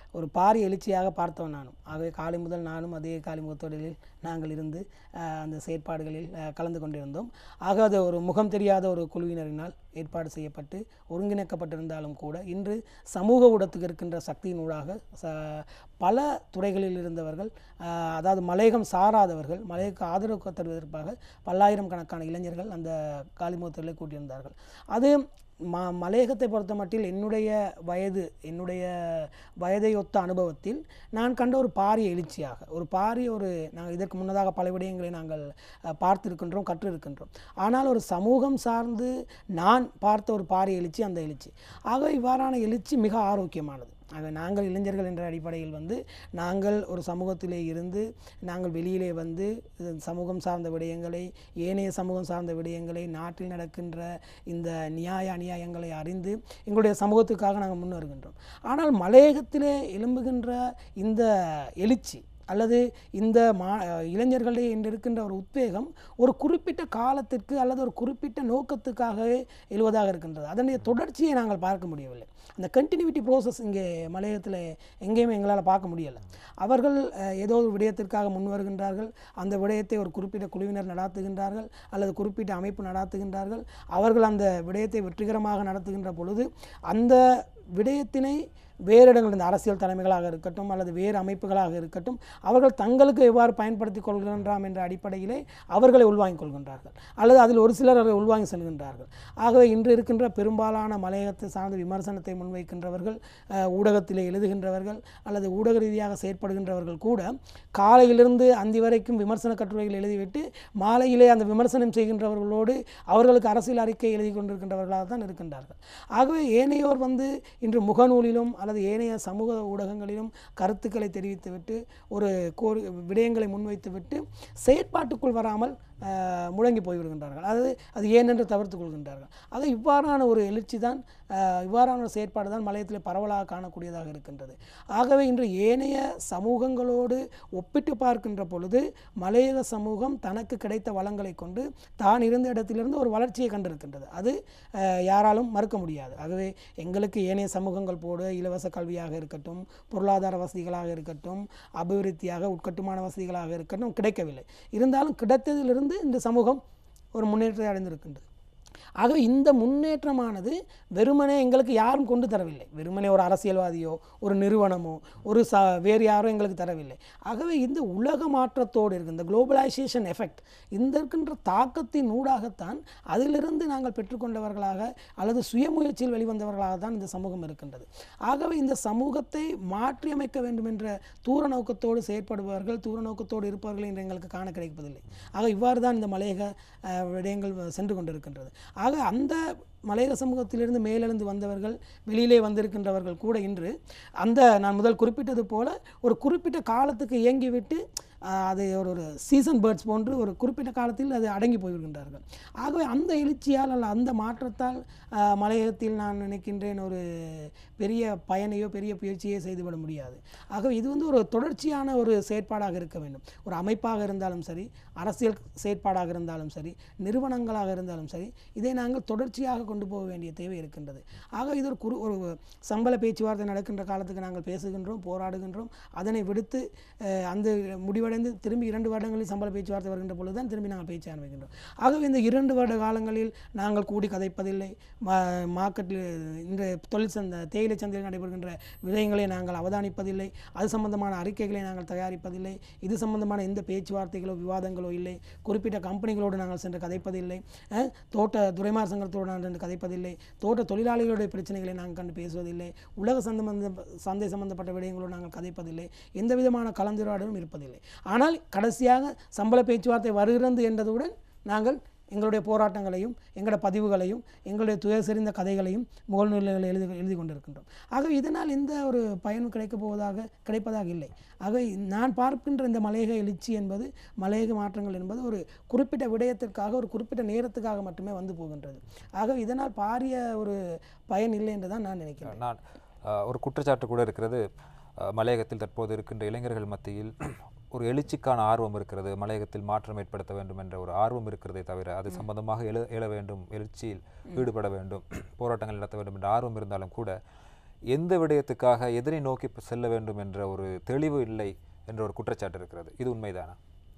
ஒரு பாரிய எழுச்சியாக பார்த்தவன் நானும் ஆகவே காலை முதல் நானும் அதே காலை முகத்தொடரில் நாங்கள் இருந்து அஹ், அந்த செயற்பாடுகளில் அஹ், கலந்து கொண்டிருந்தோம் ஆக அது ஒரு முகம் தெரியாத ஒரு குழுவினரினால் ஏற்பாடு செய்யப்பட்டு ஒருங்கிணைக்கப்பட்டிருந்தாலும் கூட இன்று சமூக ஊடகத்துக்கு இருக்கின்ற சக்தியினூடாக ச பல துறைகளில் இருந்தவர்கள் அஹ், அதாவது மலையகம் சாராதவர்கள் மலையக ஆதரவு தருவதற்காக பல்லாயிரம் கணக்கான இளைஞர்கள் அந்த காலிமுகத்திலே கூட்டியிருந்தார்கள் அது ம மலையகத்தை பொறுத்த மட்டில் என்னுடைய வயது என்னுடைய வயதை ஒத்த அனுபவத்தில் நான் கண்ட ஒரு பாரிய எழுச்சியாக ஒரு பாரிய ஒரு நாங்கள் இதற்கு முன்னதாக பல விடயங்களை நாங்கள் அஹ், பார்த்திருக்கின்றோம் கற்றிருக்கின்றோம் ஆனால் ஒரு சமூகம் சார்ந்து நான் பார்த்த ஒரு பாரிய எழுச்சி அந்த எழுச்சி ஆக இவ்வாறான எழுச்சி மிக ஆரோக்கியமானது ஆக நாங்கள் இளைஞர்கள் என்ற அடிப்படையில் வந்து நாங்கள் ஒரு சமூகத்திலே இருந்து நாங்கள் வெளியிலே வந்து இது சமூகம் சார்ந்த விடயங்களை ஏனைய சமூகம் சார்ந்த விடயங்களை நாட்டில் நடக்கின்ற இந்த நியாய அநியாயங்களை அறிந்து எங்களுடைய சமூகத்துக்காக நாங்கள் முன்னேறுகின்றோம் ஆனால் மலையகத்திலே எழும்புகின்ற இந்த எழுச்சி அல்லது இந்த மா இளைஞர்களிடையே இன்று இருக்கின்ற ஒரு உத்வேகம் ஒரு குறிப்பிட்ட காலத்திற்கு அல்லது ஒரு குறிப்பிட்ட நோக்கத்துக்காகவே எழுவதாக இருக்கின்றது அதனுடைய தொடர்ச்சியை நாங்கள் பார்க்க முடியவில்லை அந்த கண்டினியூட்டி ப்ரோசஸ் இங்கே மலையகத்தில் எங்கேயுமே எங்களால் பார்க்க முடியலை அவர்கள் அஹ், ஏதோ ஒரு விடயத்திற்காக முன் வருகின்றார்கள் அந்த விடயத்தை ஒரு குறிப்பிட்ட குழுவினர் நடாத்துகின்றார்கள் அல்லது குறிப்பிட்ட அமைப்பு நடாத்துகின்றார்கள் அவர்கள் அந்த விடயத்தை வெற்றிகரமாக நடத்துகின்ற பொழுது அந்த விடயத்தினை வேறு இடங்கள் இந்த அரசியல் தலைமைகளாக இருக்கட்டும் அல்லது வேறு அமைப்புகளாக இருக்கட்டும் அவர்கள் தங்களுக்கு எவ்வாறு பயன்படுத்திக் கொள்கின்றாம் என்ற அடிப்படையிலே அவர்களை உள்வாங்கிக் கொள்கின்றார்கள் அல்லது அதில் ஒரு சிலர் அதை உள்வாங்கி செல்கின்றார்கள் ஆகவே இன்று இருக்கின்ற பெரும்பாலான மலையகத்தை சார்ந்த விமர்சனத்தை முன்வைக்கின்றவர்கள் அஹ், ஊடகத்திலே எழுதுகின்றவர்கள் அல்லது ஊடக ரீதியாக செயற்படுகின்றவர்கள் கூட காலையிலிருந்து அந்தி வரைக்கும் விமர்சன கட்டுரைகள் எழுதிவிட்டு மாலையிலே அந்த விமர்சனம் செய்கின்றவர்களோடு அவர்களுக்கு அரசியல் அறிக்கை எழுதி கொண்டிருக்கின்றவர்களாக தான் இருக்கின்றார்கள் ஆகவே ஏனையோர் வந்து இன்று முகநூலிலும் அல்லது ஏனைய சமூக ஊடகங்களிலும் கருத்துக்களை தெரிவித்துவிட்டு ஒரு கோரி விடயங்களை முன்வைத்துவிட்டு செயற்பாட்டுக்குள் வராமல் அஹ், முழங்கி போய்விடுகின்றார்கள் அது அது ஏனென்று தவிர்த்துக் கொள்கின்றார்கள் ஆக இவ்வாறான ஒரு எழுச்சி தான் அஹ், இவ்வாறான ஒரு செயற்பாடு தான் மலையத்தில் பரவலாக காணக்கூடியதாக இருக்கின்றது ஆகவே இன்று ஏனைய சமூகங்களோடு ஒப்பிட்டு பார்க்கின்ற பொழுது மலையக சமூகம் தனக்கு கிடைத்த வளங்களை கொண்டு தான் இருந்த இடத்திலிருந்து ஒரு வளர்ச்சியை கண்டிருக்கின்றது அது அஹ், யாராலும் மறுக்க முடியாது ஆகவே எங்களுக்கு ஏனைய சமூகங்கள் போடு இலவச கல்வியாக இருக்கட்டும் பொருளாதார வசதிகளாக இருக்கட்டும் அபிவிருத்தியாக உட்கட்டுமான வசதிகளாக இருக்கட்டும் கிடைக்கவில்லை இருந்தாலும் கிடைத்ததிலிருந்து இந்த சமூகம் ஒரு முன்னேற்றத்தை அடைந்திருக்கின்றது ஆகவே இந்த முன்னேற்றமானது வெறுமனே எங்களுக்கு யாரும் கொண்டு தரவில்லை வெறுமனே ஒரு அரசியல்வாதியோ ஒரு நிறுவனமோ ஒரு ச வேறு யாரோ எங்களுக்கு தரவில்லை ஆகவே இந்த உலக மாற்றத்தோடு இருக்கு இந்த குளோபலைசேஷன் எஃபெக்ட் இந்த இருக்கின்ற தாக்கத்தின் ஊடாகத்தான் அதிலிருந்து நாங்கள் பெற்றுக்கொண்டவர்களாக அல்லது சுயமுயற்சியில் வெளிவந்தவர்களாக தான் இந்த சமூகம் இருக்கின்றது ஆகவே இந்த சமூகத்தை மாற்றியமைக்க வேண்டும் என்ற தூர நோக்கத்தோடு செயற்படுபவர்கள் தூர நோக்கத்தோடு இருப்பவர்கள் என்று எங்களுக்கு காண கிடைப்பதில்லை ஆக இவ்வாறு தான் இந்த மலையக அஹ், விடயங்கள் சென்று கொண்டிருக்கின்றது ஆக அந்த மலையக சமூகத்திலிருந்து மேலெழுந்து வந்தவர்கள் வெளியிலே வந்திருக்கின்றவர்கள் கூட இன்று அந்த நான் முதல் குறிப்பிட்டது போல ஒரு குறிப்பிட்ட காலத்துக்கு இயங்கிவிட்டு ஆஹ், அது ஒரு ஒரு சீசன் பேர்ட்ஸ் போன்று ஒரு குறிப்பிட்ட காலத்தில் அது அடங்கி போய்விடுகின்றார்கள் ஆகவே அந்த எழுச்சியால் அல்ல அந்த மாற்றத்தால் ஆஹ், மலையகத்தில் நான் நினைக்கின்றேன் ஒரு பெரிய பயனையோ பெரிய முயற்சியோ செய்துவிட முடியாது ஆகவே இது வந்து ஒரு தொடர்ச்சியான ஒரு செயற்பாடாக இருக்க வேண்டும் ஒரு அமைப்பாக இருந்தாலும் சரி அரசியல் செயற்பாடாக இருந்தாலும் சரி நிறுவனங்களாக இருந்தாலும் சரி இதை நாங்கள் தொடர்ச்சியாக கொண்டு போக வேண்டிய தேவை இருக்கின்றது ஆக இது ஒரு குறு ஒரு சம்பள பேச்சுவார்த்தை நடக்கின்ற காலத்துக்கு நாங்கள் பேசுகின்றோம் போராடுகின்றோம் அதனை விடுத்து அஹ், அந்த முடிவடைந்து திரும்பி இரண்டு வருடங்களில் சம்பள பேச்சுவார்த்தை வருகின்ற பொழுது தான் திரும்பி நாங்கள் பேச்சு ஆரம்பிக்கின்றோம் ஆகவே இந்த இரண்டு வருட காலங்களில் நாங்கள் கூடி கதைப்பதில்லை மா- மார்க்கெட்டில் இந்த தொழில் சந்த தேயிலை சந்தையில் நடைபெறுகின்ற விடயங்களை நாங்கள் அவதானிப்பதில்லை அது சம்பந்தமான அறிக்கைகளை நாங்கள் தயாரிப்பதில்லை இது சம்பந்தமான எந்த பேச்சுவார்த்தைகளோ விவாதங்களோ இல்லை குறிப்பிட்ட கம்பெனிகளோடு நாங்கள் சென்று கதைப்பதில்லை அஹ், தோட்ட துறைமார் சங்கத்தோடு நான் சென்று கதைப்பதில்லை தோட்ட தொழிலாளிகளுடைய பிரச்சனைகளை நாங்கள் கண்டு பேசுவதில்லை உலக சம்பந்த சந்தை சம்பந்தப்பட்ட விடயங்களோடு நாங்கள் கதைப்பதில்லை எந்த விதமான கலந்துரையாடலும் இருப்பதில்லை ஆனால் கடைசியாக சம்பள பேச்சுவார்த்தை வருகிறது என்றதுடன் நாங்கள் எங்களுடைய போராட்டங்களையும் எங்களுடைய பதிவுகளையும் எங்களுடைய துயர் செறிந்த கதைகளையும் முகநூல்களில் எழுதி எழுதி கொண்டிருக்கின்றோம் ஆகவே இதனால் எந்த ஒரு பயனும் கிடைக்கப் போவதாக கிடைப்பதாக இல்லை ஆகவே நான் பார்க்கின்ற இந்த மலையக எழுச்சி என்பது மலையக மாற்றங்கள் என்பது ஒரு குறிப்பிட்ட விடயத்திற்காக ஒரு குறிப்பிட்ட நேரத்துக்காக மட்டுமே வந்து போகின்றது ஆகவே இதனால் பாரிய ஒரு பயன் இல்லை என்று தான் நான் நினைக்கிறேன் நான் அஹ், ஒரு குற்றச்சாட்டு கூட இருக்கிறது அஹ், மலையகத்தில் தற்போது இருக்கின்ற இளைஞர்கள் மத்தியில் ஒரு எழுச்சிக்கான ஆர்வம் இருக்கிறது மலையகத்தில் மாற்றம் ஏற்படுத்த வேண்டும் என்ற ஒரு ஆர்வம் இருக்கிறதே தவிர அது சம்பந்தமாக எழு எழ வேண்டும் எழுச்சியில் ஈடுபட வேண்டும் போராட்டங்கள் நடத்த வேண்டும் என்ற ஆர்வம் இருந்தாலும் கூட எந்த விடயத்துக்காக எதனை நோக்கி செல்ல வேண்டும் என்ற ஒரு தெளிவு இல்லை என்ற ஒரு குற்றச்சாட்டு இருக்கிறது இது உண்மைதானா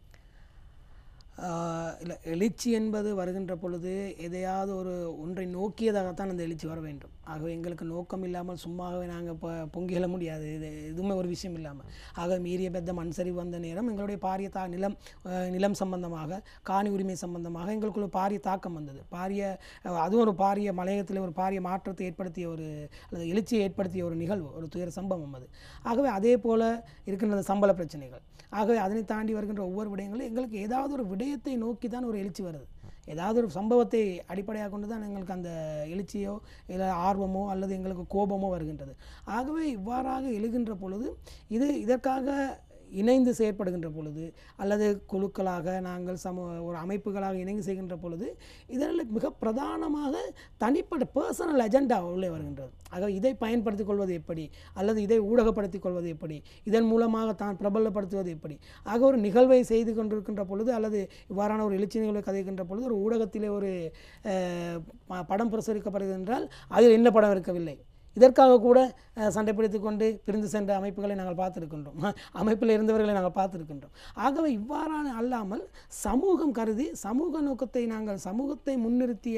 ஆஹ் இல்லை எழுச்சி என்பது வருகின்ற பொழுது எதையாவது ஒரு ஒன்றை நோக்கியதாகத்தான் அந்த எழுச்சி வர வேண்டும் ஆகவே எங்களுக்கு நோக்கம் இல்லாமல் சும்மாகவே நாங்கள் இப்போ பொங்கி எழ முடியாது இது எதுவுமே ஒரு விஷயம் இல்லாமல் ஆக மீறிய பெத்த மண் சரிவு வந்த நேரம் எங்களுடைய பாரிய தா நிலம் ஆஹ் நிலம் சம்பந்தமாக காணி உரிமை சம்பந்தமாக எங்களுக்குள்ள பாரிய தாக்கம் வந்தது பாரிய அஹ் அதுவும் ஒரு பாரிய மலையத்தில் ஒரு பாரிய மாற்றத்தை ஏற்படுத்திய ஒரு அல்லது எழுச்சியை ஏற்படுத்திய ஒரு நிகழ்வு ஒரு துயர சம்பவம் அது ஆகவே அதே போல் இருக்கின்ற சம்பள பிரச்சனைகள் ஆகவே அதனை தாண்டி வருகின்ற ஒவ்வொரு விடயங்களும் எங்களுக்கு ஏதாவது ஒரு விடயத்தை நோக்கி தான் ஒரு எழுச்சி வருது ஏதாவது ஒரு சம்பவத்தை அடிப்படையாக கொண்டு தான் எங்களுக்கு அந்த எழுச்சியோ இல்லை ஆர்வமோ அல்லது எங்களுக்கு கோபமோ வருகின்றது ஆகவே இவ்வாறாக எழுகின்ற பொழுது இது இதற்காக இணைந்து செயற்படுகின்ற பொழுது அல்லது குழுக்களாக நாங்கள் சம ஒரு அமைப்புகளாக இணைந்து செய்கின்ற பொழுது இதில் மிக பிரதானமாக தனிப்பட்ட பர்சனல் அஜெண்டா உள்ளே வருகின்றது ஆக இதை பயன்படுத்திக் கொள்வது எப்படி அல்லது இதை ஊடகப்படுத்திக் கொள்வது எப்படி இதன் மூலமாக தான் பிரபலப்படுத்துவது எப்படி ஆக ஒரு நிகழ்வை செய்து கொண்டிருக்கின்ற பொழுது அல்லது இவ்வாறான ஒரு எழுச்சி நிகழ்வை கதைக்கின்ற பொழுது ஒரு ஊடகத்திலே ஒரு அஹ், ப- படம் பிரசுரிக்கப்படுகிறது என்றால் அதில் என்ன படம் இருக்கவில்லை இதற்காக கூட அஹ், சண்டை பிடித்துக் கொண்டு பிரிந்து சென்ற அமைப்புகளை நாங்கள் பார்த்திருக்கின்றோம் அமைப்பில் இருந்தவர்களை நாங்கள் பார்த்திருக்கின்றோம் ஆகவே இவ்வாறான அல்லாமல் சமூகம் கருதி சமூக நோக்கத்தை நாங்கள் சமூகத்தை முன்னிறுத்திய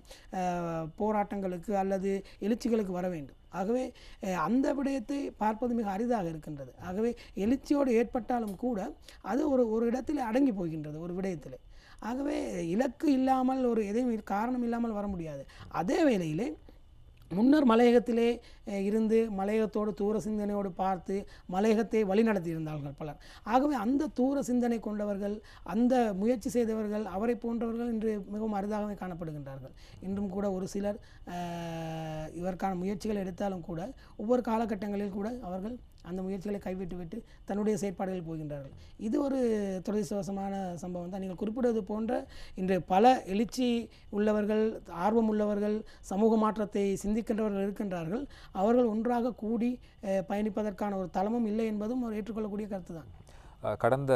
அஹ், போராட்டங்களுக்கு அல்லது எழுச்சிகளுக்கு வர வேண்டும் ஆகவே அஹ், அந்த விடயத்தை பார்ப்பது மிக அரிதாக இருக்கின்றது ஆகவே எழுச்சியோடு ஏற்பட்டாலும் கூட அது ஒரு ஒரு இடத்தில் அடங்கி போகின்றது ஒரு விடயத்தில் ஆகவே இலக்கு இல்லாமல் ஒரு எதையும் காரணம் இல்லாமல் வர முடியாது அதே வேளையிலே முன்னர் மலையகத்திலே அஹ், இருந்து மலையகத்தோடு தூர சிந்தனையோடு பார்த்து மலையகத்தை வழிநடத்தி இருந்தார்கள் பலர் ஆகவே அந்த தூர சிந்தனை கொண்டவர்கள் அந்த முயற்சி செய்தவர்கள் அவரை போன்றவர்கள் இன்று மிகவும் அரிதாகவே காணப்படுகின்றார்கள் இன்றும் கூட ஒரு சிலர் அஹ், இதற்கான முயற்சிகள் எடுத்தாலும் கூட ஒவ்வொரு காலகட்டங்களில் கூட அவர்கள் அந்த முயற்சிகளை கைவிட்டு விட்டு தன்னுடைய செயற்பாடுகளில் போகின்றார்கள் இது ஒரு துரதிர்ஷ்டவசமான சம்பவம் தான் நீங்கள் குறிப்பிடுவது போன்ற இன்று பல எழுச்சி உள்ளவர்கள் ஆர்வம் உள்ளவர்கள் சமூக மாற்றத்தை சிந்திக்கின்றவர்கள் இருக்கின்றார்கள் அவர்கள் ஒன்றாக கூடி அஹ், பயணிப்பதற்கான ஒரு தளமும் இல்லை என்பதும் ஒரு ஏற்றுக்கொள்ளக்கூடிய கருத்து தான் அஹ், கடந்த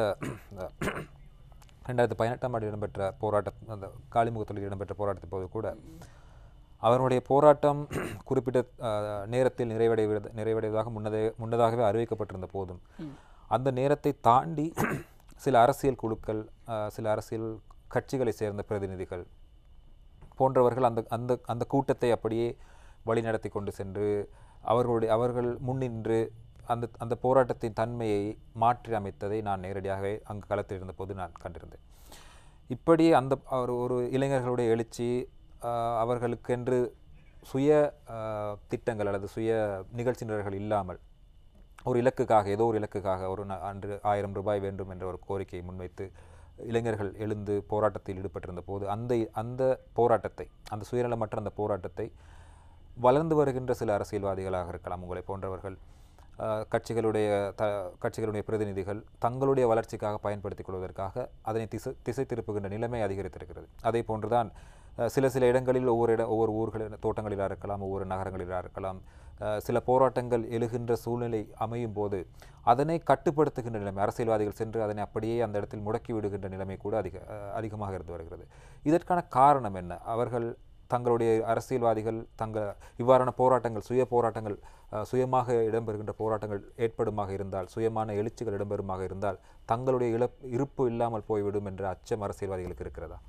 ரெண்டாயிரத்தி பதினெட்டாம் ஆண்டு இடம்பெற்ற போராட்ட அந்த காளிமுகத்தில் இடம்பெற்ற போராட்டத்தின் போது கூட அவருடைய போராட்டம் குறிப்பிட்ட அஹ், நேரத்தில் நிறைவடைவது நிறைவடைவதாக முன்னதே முன்னதாகவே அறிவிக்கப்பட்டிருந்த போதும் அந்த நேரத்தை தாண்டி சில அரசியல் குழுக்கள் அஹ், சில அரசியல் கட்சிகளை சேர்ந்த பிரதிநிதிகள் போன்றவர்கள் அந்த அந்த அந்த கூட்டத்தை அப்படியே வழிநடத்தி கொண்டு சென்று அவர்களுடைய அவர்கள் முன்னின்று அந்த அந்த போராட்டத்தின் தன்மையை மாற்றி அமைத்ததை நான் நேரடியாகவே அங்கு களத்தில் இருந்தபோது நான் கண்டிருந்தேன் இப்படி அந்த ஒரு ஒரு இளைஞர்களுடைய எழுச்சி ஆஹ், அவர்களுக்கென்று சுய ஆஹ், திட்டங்கள் அல்லது சுய நிகழ்ச்சி நிரல்கள் இல்லாமல் ஒரு இலக்குக்காக ஏதோ ஒரு இலக்குக்காக ஒரு ந- அன்று ஆயிரம் ரூபாய் வேண்டும் என்ற ஒரு கோரிக்கையை முன்வைத்து இளைஞர்கள் எழுந்து போராட்டத்தில் ஈடுபட்டிருந்த போது அந்த அந்த போராட்டத்தை அந்த சுயநலமற்ற அந்த போராட்டத்தை வளர்ந்து வருகின்ற சில அரசியல்வாதிகளாக இருக்கலாம் உங்களை போன்றவர்கள் ஆஹ், கட்சிகளுடைய த கட்சிகளுடைய பிரதிநிதிகள் தங்களுடைய வளர்ச்சிக்காக பயன்படுத்திக் கொள்வதற்காக அதனை திசை திசை திருப்புகின்ற நிலைமை அதிகரித்திருக்கிறது அதே போன்றுதான் அஹ், சில சில இடங்களில் ஒவ்வொரு இட ஒவ்வொரு ஊர்களில் தோட்டங்களிலாக இருக்கலாம் ஒவ்வொரு நகரங்களிலாக இருக்கலாம் அஹ், சில போராட்டங்கள் எழுகின்ற சூழ்நிலை அமையும் போது அதனை கட்டுப்படுத்துகின்ற நிலைமை அரசியல்வாதிகள் சென்று அதனை அப்படியே அந்த இடத்தில் முடக்கி விடுகின்ற நிலைமை கூட அதிக அஹ், அதிகமாக இருந்து வருகிறது இதற்கான காரணம் என்ன அவர்கள் தங்களுடைய அரசியல்வாதிகள் தங்க இவ்வாறான போராட்டங்கள் சுய போராட்டங்கள் அஹ், சுயமாக இடம்பெறுகின்ற போராட்டங்கள் ஏற்படுமாக இருந்தால் சுயமான எழுச்சிகள் இடம்பெறுமாக இருந்தால் தங்களுடைய இழப் இருப்பு இல்லாமல் போய்விடும் என்ற அச்சம் அரசியல்வாதிகளுக்கு இருக்கிறதா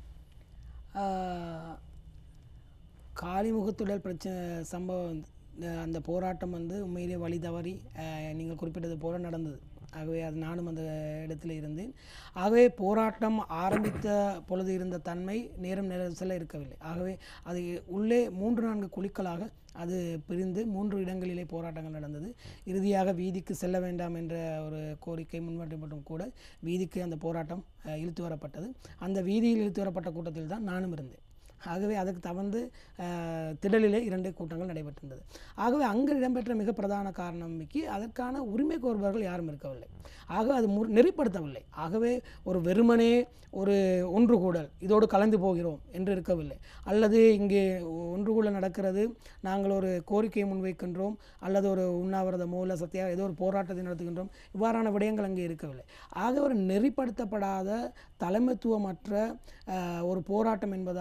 ஆஹ், காளிமுகத்துடல் பிரச்சனை சம்பவம் வந்து, அஹ் அந்த போராட்டம் வந்து உண்மையிலே வழி தவறி அஹ், நீங்கள் குறிப்பிட்டது போல நடந்தது ஆகவே அது நானும் அந்த இடத்துல இருந்தேன் ஆகவே போராட்டம் ஆரம்பித்த பொழுது இருந்த தன்மை நேரம் நெரிசல இருக்கவில்லை ஆகவே அது உள்ளே மூன்று நான்கு குழுக்களாக அது பிரிந்து மூன்று இடங்களிலே போராட்டங்கள் நடந்தது இறுதியாக வீதிக்கு செல்ல வேண்டாம் என்ற ஒரு கோரிக்கை முன்வைக்கப்பட்டும் கூட வீதிக்கு அந்த போராட்டம் அஹ், இழுத்து வரப்பட்டது அந்த வீதியில் இழுத்து வரப்பட்ட கூட்டத்தில் தான் நானும் இருந்தேன் ஆகவே அதுக்கு தவந்து அஹ், திடலிலே இரண்டு கூட்டங்கள் நடைபெற்றிருந்தது ஆகவே அங்கு இடம்பெற்ற மிக பிரதான காரணமிக்கு அதற்கான உரிமை கோருபவர்கள் யாரும் இருக்கவில்லை ஆகவே அது முற் நெறிப்படுத்தவில்லை ஆகவே ஒரு வெறுமனே ஒரு ஒன்று கூடல் இதோடு கலந்து போகிறோம் என்று இருக்கவில்லை அல்லது இங்கே ஒன்று கூட நடக்கிறது நாங்கள் ஒரு கோரிக்கையை முன்வைக்கின்றோம் அல்லது ஒரு உண்ணாவிரத மூல சத்தியா ஏதோ ஒரு போராட்டத்தை நடத்துகின்றோம் இவ்வாறான விடயங்கள் அங்கே இருக்கவில்லை ஆக ஒரு நெறிப்படுத்தப்படாத தலைமைத்துவமற்ற அஹ், ஒரு போராட்டம் என்பதால் தான் அது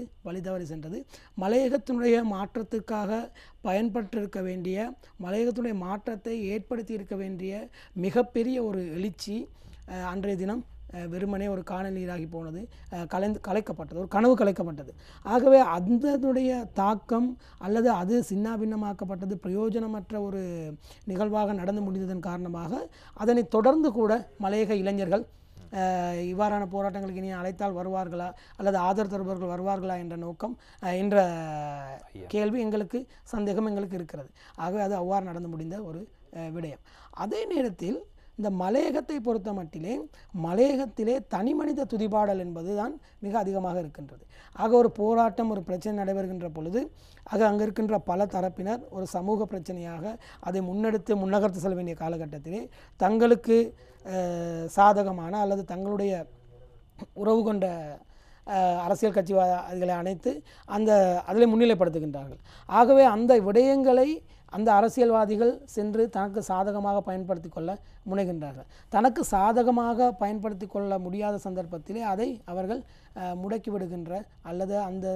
வழி தவறி சென்றது மலையகத்தினுடைய மாற்றத்துக்காக பயன்பட்டிருக்க வேண்டிய மலையகத்தினுடைய மாற்றத்தை ஏற்படுத்தி இருக்க வேண்டிய மிகப்பெரிய ஒரு எழுச்சி அஹ், அன்றைய தினம் அஹ், வெறுமனே ஒரு காணல் நீராகி போனது அஹ், கலைந்து கலைக்கப்பட்டது ஒரு கனவு கலைக்கப்பட்டது ஆகவே அதனுடைய தாக்கம் அல்லது அது சின்னாபின்னமாக்கப்பட்டது பிரயோஜனமற்ற ஒரு நிகழ்வாக நடந்து முடிந்ததன் காரணமாக அதனை தொடர்ந்து கூட மலையக இளைஞர்கள் அஹ், இவ்வாறான போராட்டங்களுக்கு இனி அழைத்தால் வருவார்களா அல்லது ஆதரவு தருபவர்கள் வருவார்களா என்ற நோக்கம் அஹ், என்ற கேள்வி எங்களுக்கு சந்தேகம் எங்களுக்கு இருக்கிறது ஆகவே அது அவ்வாறு நடந்து முடிந்த ஒரு அஹ், விடயம் அதே நேரத்தில் இந்த மலையகத்தை பொறுத்த மட்டிலே மலையகத்திலே தனிமனித துதிபாடல் என்பது தான் மிக அதிகமாக இருக்கின்றது ஆக ஒரு போராட்டம் ஒரு பிரச்சனை நடைபெறுகின்ற பொழுது ஆக அங்கே இருக்கின்ற பல தரப்பினர் ஒரு சமூக பிரச்சனையாக அதை முன்னெடுத்து முன்னகர்த்து செல்ல வேண்டிய காலகட்டத்திலே தங்களுக்கு அஹ், சாதகமான அல்லது தங்களுடைய உறவு கொண்ட அஹ், அரசியல் கட்சிவாதிகளை அணைத்து அந்த அதில் முன்னிலைப்படுத்துகின்றார்கள் ஆகவே அந்த விடயங்களை அந்த அரசியல்வாதிகள் சென்று தனக்கு சாதகமாக பயன்படுத்தி கொள்ள முனைகின்றார்கள் தனக்கு சாதகமாக பயன்படுத்தி கொள்ள முடியாத சந்தர்ப்பத்திலே அதை அவர்கள் அஹ், முடக்கி விடுகின்ற அல்லது அந்த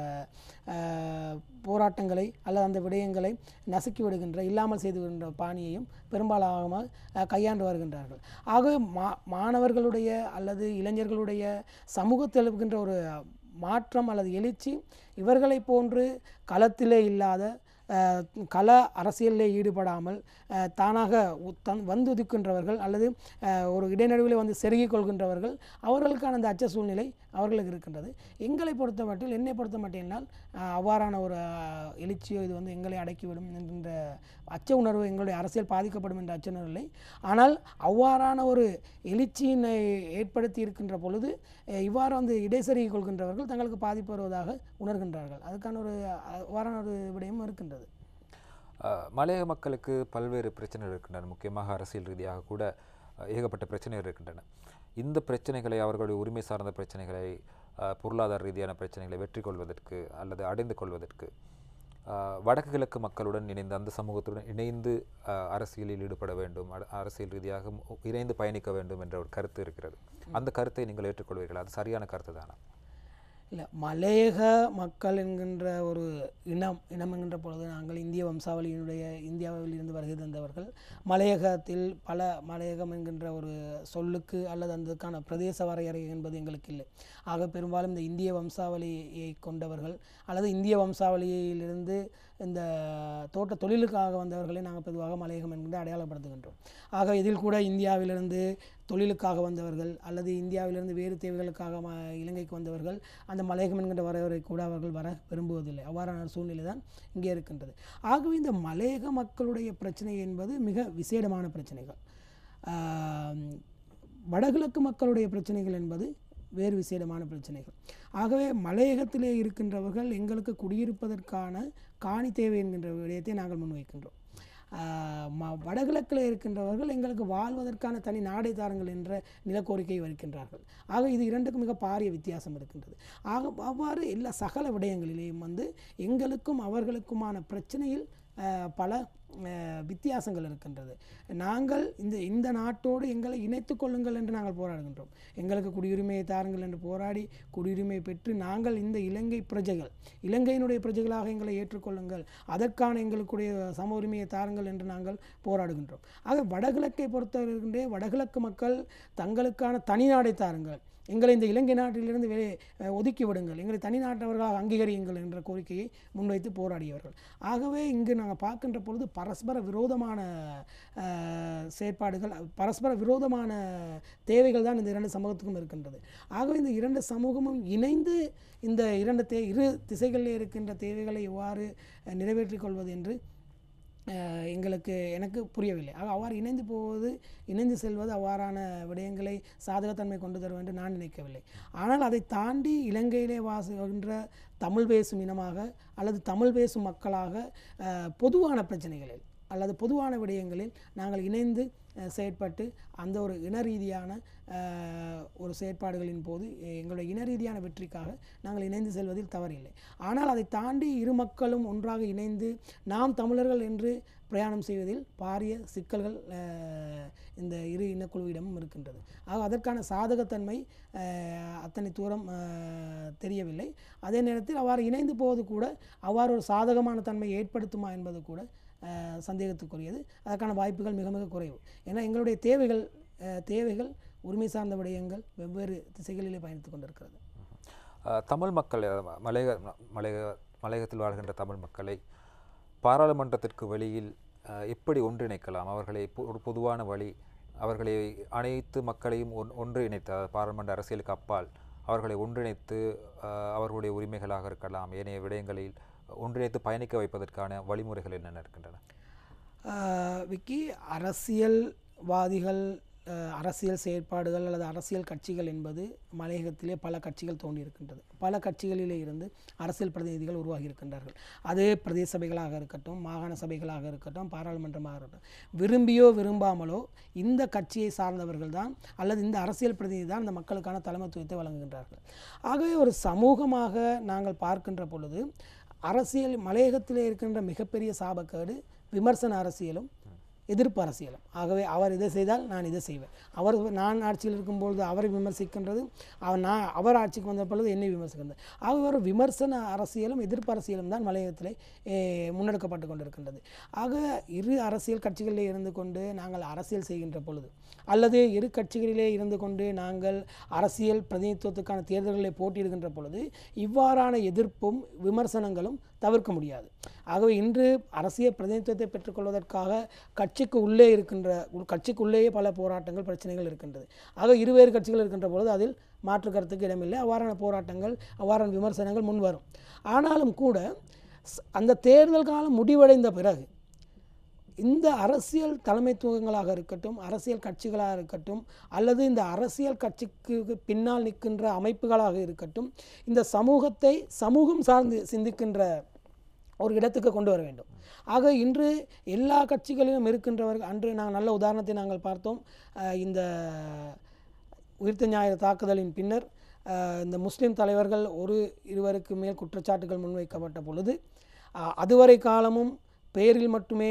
அஹ், போராட்டங்களை அல்லது அந்த விடயங்களை நசுக்கி விடுகின்ற இல்லாமல் செய்து விடுகின்ற பாணியையும் பெரும்பாலாக அஹ், கையாண்டு வருகின்றார்கள் ஆகவே மா மாணவர்களுடைய அல்லது இளைஞர்களுடைய சமூகத்தில் இருக்கின்ற ஒரு மாற்றம் அல்லது எழுச்சி இவர்களை போன்று களத்திலே இல்லாத அஹ், கள அரசியலில் ஈடுபடாமல் அஹ், தானாக உ- தன் வந்து உதிக்கின்றவர்கள் அல்லது அஹ், ஒரு இடைநடுவில் வந்து செருகிக் கொள்கின்றவர்கள் அவர்களுக்கான அந்த அச்ச சூழ்நிலை அவர்களுக்கு இருக்கின்றது எங்களை பொறுத்த மட்டில் என்னை பொறுத்த மட்டினால் அஹ், அவ்வாறான ஒரு அஹ், எழுச்சியோ இது வந்து எங்களை அடக்கிவிடும் என்கின்ற அச்ச உணர்வு எங்களுடைய அரசியல் பாதிக்கப்படும் என்ற அச்ச உணர்வு இல்லை ஆனால் அவ்வாறான ஒரு எழுச்சியினை ஏற்படுத்தி இருக்கின்ற பொழுது அஹ், இவ்வாறு வந்து இடைசெருகிக் கொள்கின்றவர்கள் தங்களுக்கு பாதிப்பு வருவதாக உணர்கின்றார்கள் அதுக்கான ஒரு அஹ், அவ்வாறான ஒரு விடயம் இருக்கின்றது அஹ், மலையக மக்களுக்கு பல்வேறு பிரச்சனைகள் இருக்கின்றன முக்கியமாக அரசியல் ரீதியாக கூட அஹ், ஏகப்பட்ட பிரச்சனைகள் இருக்கின்றன இந்த பிரச்சனைகளை அவர்களுடைய உரிமை சார்ந்த பிரச்சனைகளை அஹ், பொருளாதார ரீதியான பிரச்சனைகளை வெற்றி கொள்வதற்கு அல்லது அடைந்து கொள்வதற்கு அஹ், வடக்கு கிழக்கு மக்களுடன் இணைந்து அந்த சமூகத்துடன் இணைந்து அஹ், அரசியலில் ஈடுபட வேண்டும் அட- அரசியல் ரீதியாக மு- இணைந்து பயணிக்க வேண்டும் என்ற ஒரு கருத்து இருக்கிறது அந்த கருத்தை நீங்கள் ஏற்றுக்கொள்வீர்களா அது சரியான கருத்து தானா இல்லை மலையக மக்கள் என்கின்ற ஒரு இனம் இனம் என்கின்ற பொழுது நாங்கள் இந்திய வம்சாவளியினுடைய இந்தியாவில் இருந்து வருகை தந்தவர்கள் மலையகத்தில் பல மலையகம் என்கின்ற ஒரு சொல்லுக்கு அல்லது அதுக்கான பிரதேச வரையறை என்பது எங்களுக்கு இல்லை ஆக பெரும்பாலும் இந்த இந்திய வம்சாவளியை கொண்டவர்கள் அல்லது இந்திய வம்சாவளியிலிருந்து இந்த தோட்ட தொழிலுக்காக வந்தவர்களை நாங்கள் பொதுவாக மலையகம் என்கின்ற அடையாளப்படுத்துகின்றோம் ஆக இதில் கூட இந்தியாவிலிருந்து தொழிலுக்காக வந்தவர்கள் அல்லது இந்தியாவிலிருந்து வேறு தேவைகளுக்காக ம இலங்கைக்கு வந்தவர்கள் அந்த மலையகம் என்கின்ற வரையறை கூட அவர்கள் வர விரும்புவதில்லை அவ்வாறான ஒரு சூழ்நிலை தான் இங்கே இருக்கின்றது ஆகவே இந்த மலையக மக்களுடைய பிரச்சனை என்பது மிக விசேடமான பிரச்சனைகள் ஆம், வடகிழக்கு மக்களுடைய பிரச்சனைகள் என்பது வேறு விசேடமான பிரச்சனைகள் ஆகவே மலையகத்திலே இருக்கின்றவர்கள் எங்களுக்கு குடியிருப்பதற்கான காணி தேவை என்கின்ற விடயத்தை நாங்கள் முன்வைக்கின்றோம் ஆஹ் ம- வடகிழக்கில் இருக்கின்றவர்கள் எங்களுக்கு வாழ்வதற்கான தனி நாடை தாருங்கள் என்ற நிலக்கோரிக்கையை வைக்கின்றார்கள் ஆக இது இரண்டுக்கும் மிக பாரிய வித்தியாசம் இருக்கின்றது ஆக அவ்வாறு எல்லா சகல விடயங்களிலேயும் வந்து எங்களுக்கும் அவர்களுக்குமான பிரச்சனையில் ஆஹ் பல ஆஹ் வித்தியாசங்கள் இருக்கின்றது நாங்கள் இந்த இந்த நாட்டோடு எங்களை இணைத்துக் கொள்ளுங்கள் என்று நாங்கள் போராடுகின்றோம் எங்களுக்கு குடியுரிமையை தாருங்கள் என்று போராடி குடியுரிமை பெற்று நாங்கள் இந்த இலங்கை பிரஜைகள் இலங்கையினுடைய பிரஜைகளாக எங்களை ஏற்றுக்கொள்ளுங்கள் அதற்கான எங்களுக்குடைய சம உரிமையை தாருங்கள் என்று நாங்கள் போராடுகின்றோம் ஆக வடகிழக்கை பொறுத்தவரை வடகிழக்கு மக்கள் தங்களுக்கான தனிநாடை தாருங்கள் எங்களை இந்த இலங்கை நாட்டிலிருந்து வெளியே அஹ், ஒதுக்கி விடுங்கள் எங்களை தனி நாட்டவர்களாக அங்கீகரியுங்கள் என்ற கோரிக்கையை முன்வைத்து போராடியவர்கள் ஆகவே இங்கு நாங்கள் பார்க்கின்ற பொழுது பரஸ்பர விரோதமான அஹ், செயற்பாடுகள் பரஸ்பர விரோதமான தேவைகள் தான் இந்த இரண்டு சமூகத்துக்கும் இருக்கின்றது ஆகவே இந்த இரண்டு சமூகமும் இணைந்து இந்த இரண்டு தே இரு திசைகளில் இருக்கின்ற தேவைகளை எவ்வாறு அஹ், நிறைவேற்றிக் கொள்வது என்று அஹ், எங்களுக்கு எனக்கு புரியவில்லை ஆக அவ்வாறு இணைந்து போவது இணைந்து செல்வது அவ்வாறான விடயங்களை சாதகத்தன்மை கொண்டு தரும் என்று நான் நினைக்கவில்லை ஆனால் அதை தாண்டி இலங்கையிலே வாசுகின்ற தமிழ் பேசும் இனமாக அல்லது தமிழ் பேசும் மக்களாக அஹ், பொதுவான பிரச்சனைகளில் அல்லது பொதுவான விடயங்களில் நாங்கள் இணைந்து அஹ், செயற்பட்டு அந்த ஒரு இன ரீதியான அஹ், ஒரு செயற்பாடுகளின் போது எங்களுடைய இன ரீதியான வெற்றிக்காக நாங்கள் இணைந்து செல்வதில் தவறில்லை ஆனால் அதை தாண்டி இரு மக்களும் ஒன்றாக இணைந்து நாம் தமிழர்கள் என்று பிரயாணம் செய்வதில் பாரிய சிக்கல்கள் அஹ், இந்த இரு இனக்குழுவிடமும் இருக்கின்றது ஆக அதற்கான சாதகத்தன்மை அஹ், அத்தனை தூரம் அஹ், தெரியவில்லை அதே நேரத்தில் அவ்வாறு இணைந்து போவது கூட அவ்வாறு ஒரு சாதகமான தன்மை ஏற்படுத்துமா என்பது கூட அஹ், சந்தேகத்துக்குரியது அதற்கான வாய்ப்புகள் மிக மிக குறைவு ஏன்னா எங்களுடைய தேவைகள் அஹ், தேவைகள் உரிமை சார்ந்த விடயங்கள் வெவ்வேறு திசைகளிலே பயணித்து கொண்டிருக்கிறது அஹ், தமிழ் மக்கள் அஹ், மலையக மலையக மலையகத்தில் வாழ்கின்ற தமிழ் மக்களை பாராளுமன்றத்திற்கு வெளியில் அஹ், எப்படி ஒன்றிணைக்கலாம் அவர்களை பொ- ஒரு பொதுவான வழி அவர்களை அனைத்து மக்களையும் ஒன் ஒன்றிணைத்து அதாவது பாராளுமன்ற அரசியலுக்கு அப்பால் அவர்களை ஒன்றிணைத்து அஹ், அவர்களுடைய உரிமைகளாக இருக்கலாம் ஏனைய விடயங்களில் ஒன்றிணைத்து பயணிக்க வைப்பதற்கான வழிமுறைகள் என்னென்ன இருக்கின்றன ஆஹ் விக்கி அரசியல்வாதிகள் ஆஹ் அரசியல் செயற்பாடுகள் அல்லது அரசியல் கட்சிகள் என்பது மலையகத்திலே பல கட்சிகள் தோன்றியிருக்கின்றது பல கட்சிகளிலே இருந்து அரசியல் பிரதிநிதிகள் உருவாகி இருக்கின்றார்கள் அது பிரதேச சபைகளாக இருக்கட்டும் மாகாண சபைகளாக இருக்கட்டும் பாராளுமன்றமாக இருக்கட்டும் விரும்பியோ விரும்பாமலோ இந்த கட்சியை சார்ந்தவர்கள் தான் அல்லது இந்த அரசியல் பிரதிநிதி தான் இந்த மக்களுக்கான தலைமைத்துவத்தை வழங்குகின்றார்கள் ஆகவே ஒரு சமூகமாக நாங்கள் பார்க்கின்ற பொழுது அரசியல் மலையகத்திலே இருக்கின்ற மிகப்பெரிய சாபக்கேடு விமர்சன அரசியலும் எதிர்ப்பு அரசியலும் ஆகவே அவர் இதை செய்தால் நான் இதை செய்வேன் அவர் நான் ஆட்சியில் இருக்கும்பொழுது அவரை விமர்சிக்கின்றது அவர் நான் அவர் ஆட்சிக்கு வந்த பொழுது என்னை விமர்சிக்கின்றது ஆகவே ஒரு விமர்சன அரசியலும் எதிர்ப்பு அரசியலும் தான் மலையகத்திலே eh, முன்னெடுக்கப்பட்டு கொண்டிருக்கின்றது ஆக இரு அரசியல் கட்சிகளிலே இருந்து கொண்டு நாங்கள் அரசியல் செய்கின்ற பொழுது அல்லது இரு கட்சிகளிலே இருந்து கொண்டு நாங்கள் அரசியல் பிரதிநிதித்துவத்துக்கான தேர்தல்களை போட்டியிடுகின்ற பொழுது இவ்வாறான எதிர்ப்பும் விமர்சனங்களும் தவிர்க்க முடியாது ஆகவே இன்று அரசியல் பிரதிநிதித்துவத்தை பெற்றுக்கொள்வதற்காக கட்சிக்கு உள்ளே இருக்கின்ற உள் கட்சிக்கு உள்ளேயே பல போராட்டங்கள் பிரச்சனைகள் இருக்கின்றது ஆக இருவேறு கட்சிகள் இருக்கின்ற பொழுது அதில் மாற்று கருத்துக்கு இடமில்லை அவ்வாறான போராட்டங்கள் அவ்வாறான விமர்சனங்கள் முன்வரும் ஆனாலும் கூட ஸ்- அந்த தேர்தல் காலம் முடிவடைந்த பிறகு இந்த அரசியல் தலைமைத்துவங்களாக இருக்கட்டும் அரசியல் கட்சிகளாக இருக்கட்டும் அல்லது இந்த அரசியல் கட்சிக்கு பின்னால் நிற்கின்ற அமைப்புகளாக இருக்கட்டும் இந்த சமூகத்தை சமூகம் சார்ந்து சிந்திக்கின்ற ஒரு இடத்துக்கு கொண்டு வர வேண்டும் ஆக இன்று எல்லா கட்சிகளிலும் இருக்கின்றவர்கள் அன்று நாங்கள் நல்ல உதாரணத்தை நாங்கள் பார்த்தோம் அஹ் இந்த உயிர்த்த ஞாயிறு தாக்குதலின் பின்னர் அஹ் இந்த முஸ்லிம் தலைவர்கள் ஒரு இருவருக்கு மேல் குற்றச்சாட்டுகள் முன்வைக்கப்பட்ட பொழுது அஹ் அதுவரை காலமும் பெயரில் மட்டுமே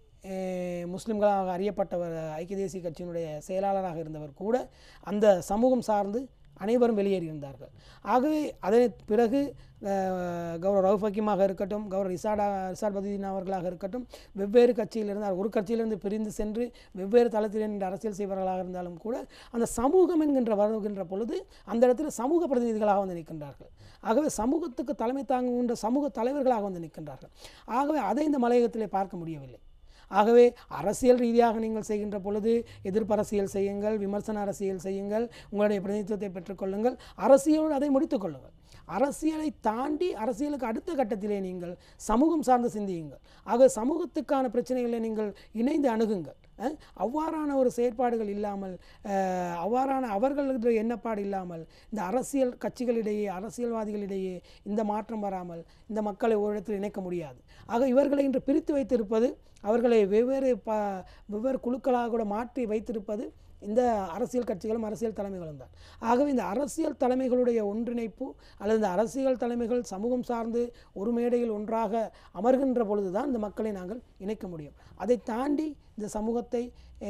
அஹ் முஸ்லிம்களாக அறியப்பட்டவர் ஐக்கிய தேசிய கட்சியினுடைய செயலாளராக இருந்தவர் கூட அந்த சமூகம் சார்ந்து அனைவரும் வெளியேறியிருந்தார்கள் ஆகவே அதன் பிறகு அஹ், கௌரவ ரவுஃப் ஹக்கீமாக இருக்கட்டும் கௌரவ இசாடா இசாட் பதுதீன் அவர்களாக இருக்கட்டும் வெவ்வேறு கட்சியிலிருந்து ஒரு கட்சியிலிருந்து பிரிந்து சென்று வெவ்வேறு தளத்தில் நின்று அரசியல் செய்பவர்களாக இருந்தாலும் கூட அந்த சமூகம் என்கின்ற வருகின்ற பொழுது அந்த இடத்துல சமூக பிரதிநிதிகளாக வந்து நிற்கின்றார்கள் ஆகவே சமூகத்துக்கு தலைமை தாங்குகின்ற சமூக தலைவர்களாக வந்து நிற்கின்றார்கள் ஆகவே அதை இந்த மலையகத்திலே பார்க்க முடியவில்லை ஆகவே அரசியல் ரீதியாக நீங்கள் செய்கின்ற பொழுது எதிர்ப்பு அரசியல் செய்யுங்கள் விமர்சன அரசியல் செய்யுங்கள் உங்களுடைய பிரதிநிதித்துவத்தை பெற்றுக்கொள்ளுங்கள் அரசியலோடு அதை முடித்துக் கொள்ளுங்கள் அரசியலை தாண்டி அரசியலுக்கு அடுத்த கட்டத்திலே நீங்கள் சமூகம் சார்ந்து சிந்தியுங்கள் ஆக சமூகத்துக்கான பிரச்சனைகளை நீங்கள் இணைந்து அணுகுங்கள் அஹ், அவ்வாறான ஒரு செயற்பாடுகள் இல்லாமல் அஹ், அவ்வாறான அவர்களுடைய எண்ணப்பாடு இல்லாமல் இந்த அரசியல் கட்சிகளிடையே அரசியல்வாதிகளிடையே இந்த மாற்றம் வராமல் இந்த மக்களை ஒரு இடத்தில் இணைக்க முடியாது ஆக இவர்களை இன்று பிரித்து வைத்திருப்பது அவர்களை வெவ்வேறு ப வெவ்வேறு குழுக்களாக கூட மாற்றி வைத்திருப்பது இந்த அரசியல் கட்சிகளும் அரசியல் தலைமைகளும் தான் ஆகவே இந்த அரசியல் தலைமைகளுடைய ஒன்றிணைப்பு அல்லது இந்த அரசியல் தலைமைகள் சமூகம் சார்ந்து ஒரு மேடையில் ஒன்றாக அமர்கின்ற பொழுதுதான் இந்த மக்களை நாங்கள் இணைக்க முடியும் அதை தாண்டி இந்த சமூகத்தை